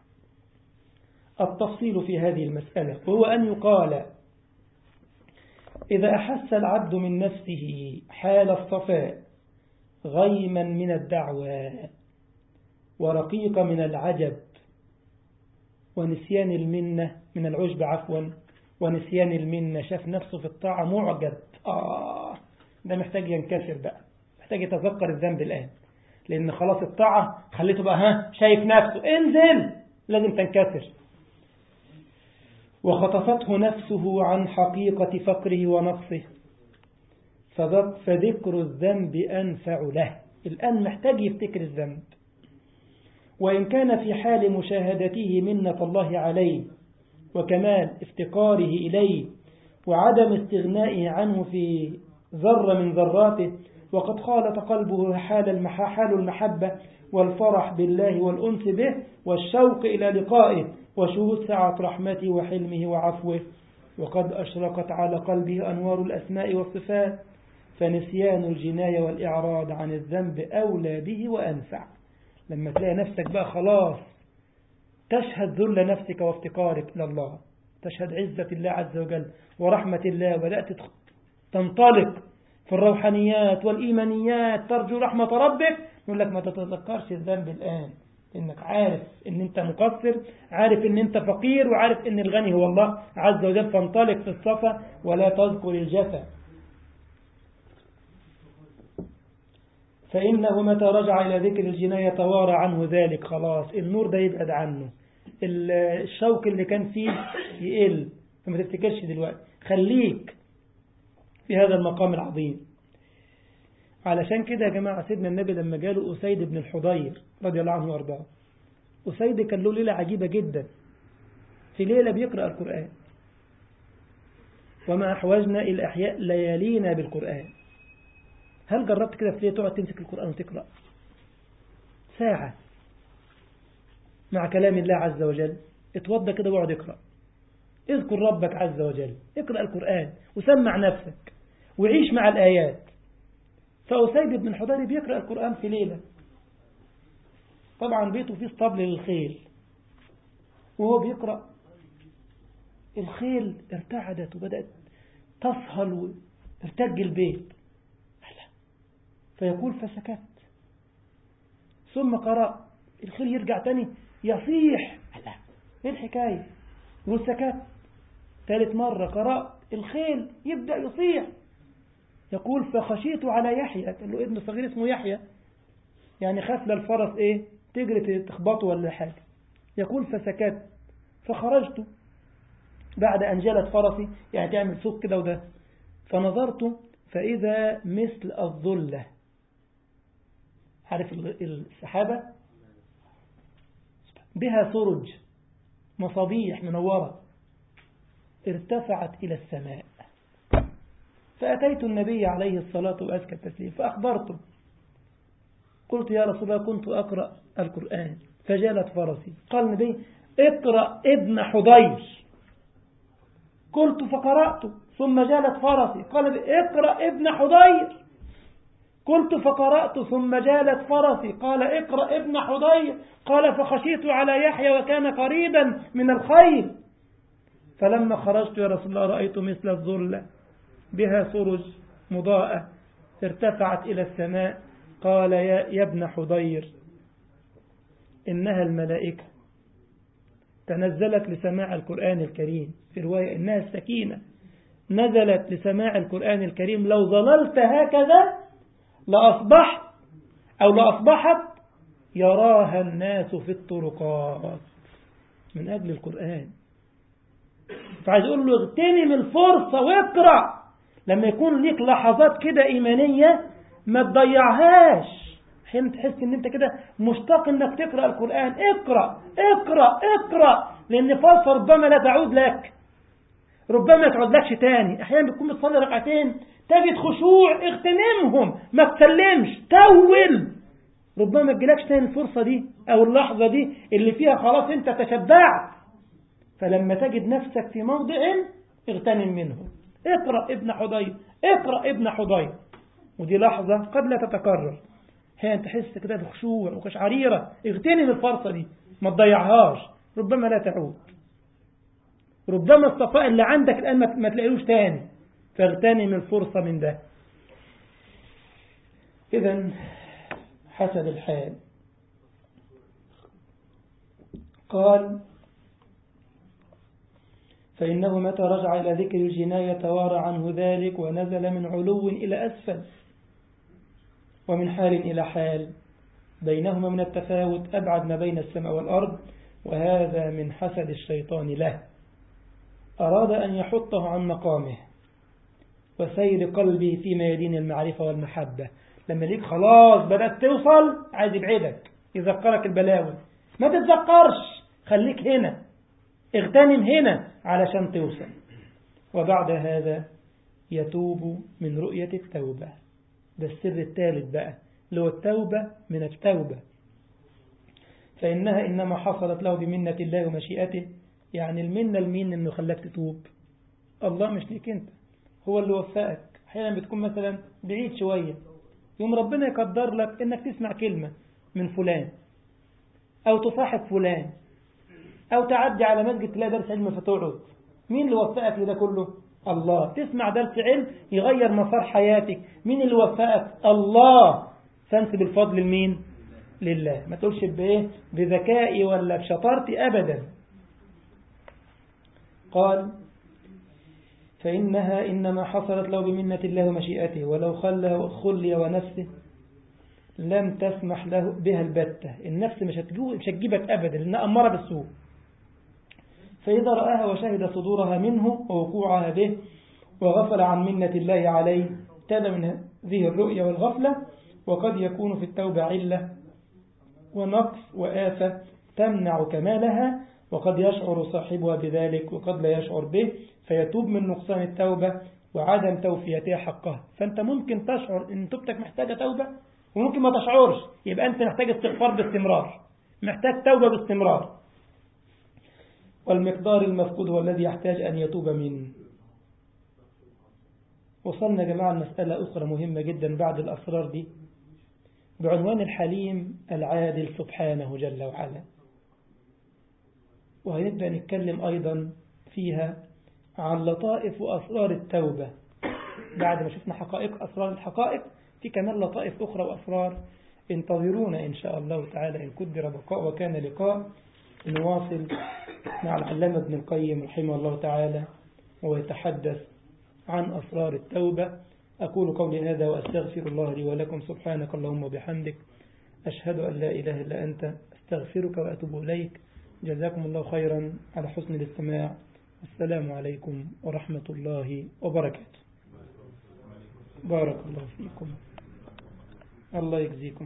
التفصيل في هذه المسألة وهو أن يقال إذا أحس العبد من نفسه حال الصفاء غيما من الدعوى ورقيق من العجب ونسيان المنة من العجب عفوا ونسيان المنة شاف نفسه في الطاعة معجب آه ده محتاج ينكسر بقى محتاج يتذكر الذنب الآن لأن خلاص الطاعة خليته بقى ها شايف نفسه انزل لازم تنكسر وخطفته نفسه عن حقيقة فقره ونقصه فذكر الذنب أنفع له الآن محتاج يفتكر الذنب وإن كان في حال مشاهدته منة الله عليه وكمال افتقاره إليه وعدم استغنائه عنه في ذرة من ذراته وقد خالط قلبه حال حال المحبة والفرح بالله والأنس به والشوق إلى لقائه وشهود سعة رحمته وحلمه وعفوه وقد أشرقت على قلبه أنوار الأسماء والصفات فنسيان الجناية والإعراض عن الذنب أولى به وأنفع لما تلاقي نفسك بقى خلاص تشهد ذل نفسك وافتقارك إلى الله تشهد عزة الله عز وجل ورحمة الله بدأت تنطلق في الروحانيات والإيمانيات ترجو رحمة ربك يقول لك ما تتذكرش الذنب الآن إنك عارف إن أنت مقصر عارف إن أنت فقير وعارف إن الغني هو الله عز وجل فانطلق في الصفا ولا تذكر الجسد فإنه متى رجع إلى ذكر الجناية توارى عنه ذلك خلاص النور ده يبعد عنه الشوق اللي كان فيه يقل فما تفتكرش دلوقتي خليك في هذا المقام العظيم علشان كده يا جماعة سيدنا النبي لما جاله أسيد بن الحضير رضي الله عنه وارضاه أسيد كان له ليلة عجيبة جدا في ليلة بيقرأ القرآن وما أحوجنا إلى أحياء ليالينا بالقرآن هل جربت كده في ليلة تقعد تمسك القرآن وتقرأ ساعة مع كلام الله عز وجل اتوضى كده واقعد اقرأ اذكر ربك عز وجل اقرأ القرآن وسمع نفسك وعيش مع الآيات فأسيد بن حضير بيقرأ القرآن في ليلة طبعا بيته فيه اسطبل للخيل وهو بيقرأ الخيل ارتعدت وبدأت تصهل وارتج البيت فيقول فسكت ثم قرأ الخيل يرجع تاني يصيح ايه الحكاية وسكت ثالث مرة قرأ الخيل يبدأ يصيح يقول فخشيت على يحيى قال له ابن صغير اسمه يحيى يعني خاف للفرس ايه تجري تخبطه ولا حاجة يقول فسكت فخرجت بعد أن جلت فرسي يعني تعمل صوت كده وده فنظرت فإذا مثل الظلة عارف السحابة بها سرج مصابيح منورة ارتفعت إلى السماء فأتيت النبي عليه الصلاة وأزكى التسليم فأخبرته قلت يا رسول الله كنت أقرأ القرآن فجالت فرسي قال النبي اقرأ ابن حضير قلت فقرأت ثم جالت فرسي قال اقرأ ابن حضير قلت فقرأت ثم جالت فرسي قال اقرأ ابن حضير قال فخشيت على يحيى وكان قريبا من الخيل فلما خرجت يا رسول الله رأيت مثل الظلة بها سرج مضاءة ارتفعت إلى السماء قال يا, يا ابن حضير إنها الملائكة تنزلت لسماع القرآن الكريم في رواية إنها السكينة نزلت لسماع القرآن الكريم لو ظللت هكذا لأصبحت أو لأصبحت يراها الناس في الطرقات من أجل القرآن فعايز يقول له اغتنم الفرصة واقرأ لما يكون ليك لحظات كده إيمانية ما تضيعهاش حين تحس ان انت كده مشتاق انك تقرأ القرآن اقرأ اقرأ اقرأ لان فرصة ربما لا تعود لك ربما ما تعود لكش تاني احيانا بتكون بتصلي ركعتين تجد خشوع اغتنمهم ما تسلمش تول ربما ما تجيلكش تاني الفرصة دي او اللحظة دي اللي فيها خلاص انت تشبعت فلما تجد نفسك في موضع اغتنم منه اقرأ ابن حضير اقرأ ابن حضير ودي لحظة قد لا تتكرر هي تحس كده بخشوع وقشعريرة اغتنم الفرصة دي ما تضيعهاش ربما لا تعود ربما الصفاء اللي عندك الآن ما تلاقيهوش تاني فاغتنم الفرصة من ده إذا حسب الحال قال فإنه متى رجع إلى ذكر الجناية توارى عنه ذلك ونزل من علو إلى أسفل ومن حال إلى حال بينهما من التفاوت أبعد ما بين السماء والأرض وهذا من حسد الشيطان له أراد أن يحطه عن مقامه وسير قلبه فيما يدين المعرفة والمحبة لما ليك خلاص بدأت توصل عايز يبعدك يذكرك البلاوي ما تتذكرش خليك هنا اغتنم هنا علشان توصل وبعد هذا يتوب من رؤية التوبة ده السر الثالث بقى اللي هو التوبة من التوبة فإنها إنما حصلت له بمنة الله ومشيئته يعني المنة لمين إنه خلاك تتوب الله مش ليك أنت هو اللي وفقك أحيانا بتكون مثلا بعيد شوية يوم ربنا يقدر لك إنك تسمع كلمة من فلان أو تصاحب فلان أو تعدي على مسجد تلاقي درس علم فتقعد مين اللي وفقك لده كله الله تسمع درس علم يغير مسار حياتك مين اللي وفقك الله فانسب الفضل لمين لله ما تقولش بايه بذكائي ولا بشطارتي ابدا قال فإنها إنما حصلت له بمنة الله ومشيئته ولو خلى خلي ونفسه لم تسمح له بها البتة النفس مش مش هتجيبك أبدا لأنها أمارة بالسوء فإذا رآها وشهد صدورها منه ووقوعها به وغفل عن منة الله عليه تاب من هذه الرؤية والغفلة وقد يكون في التوبة علة ونقص وآفة تمنع كمالها وقد يشعر صاحبها بذلك وقد لا يشعر به فيتوب من نقصان التوبة وعدم توفيتها حقها فأنت ممكن تشعر أن توبتك محتاجة توبة وممكن ما تشعرش يبقى أنت محتاج استغفار باستمرار محتاج توبة باستمرار والمقدار المفقود هو الذي يحتاج أن يتوب منه وصلنا يا جماعة المسألة أخرى مهمة جدا بعد الأسرار دي بعنوان الحليم العادل سبحانه جل وعلا وهنبدأ نتكلم أيضا فيها عن لطائف وأسرار التوبة بعد ما شفنا حقائق أسرار الحقائق في كمان لطائف أخرى وأسرار انتظرونا إن شاء الله تعالى إن قدر بقاء وكان لقاء نواصل مع العلامة ابن القيم رحمه الله تعالى ويتحدث عن أسرار التوبة أقول قولي هذا وأستغفر الله لي ولكم سبحانك اللهم وبحمدك أشهد أن لا إله إلا أنت أستغفرك وأتوب إليك جزاكم الله خيرا على حسن الاستماع السلام عليكم ورحمة الله وبركاته بارك الله فيكم الله يجزيكم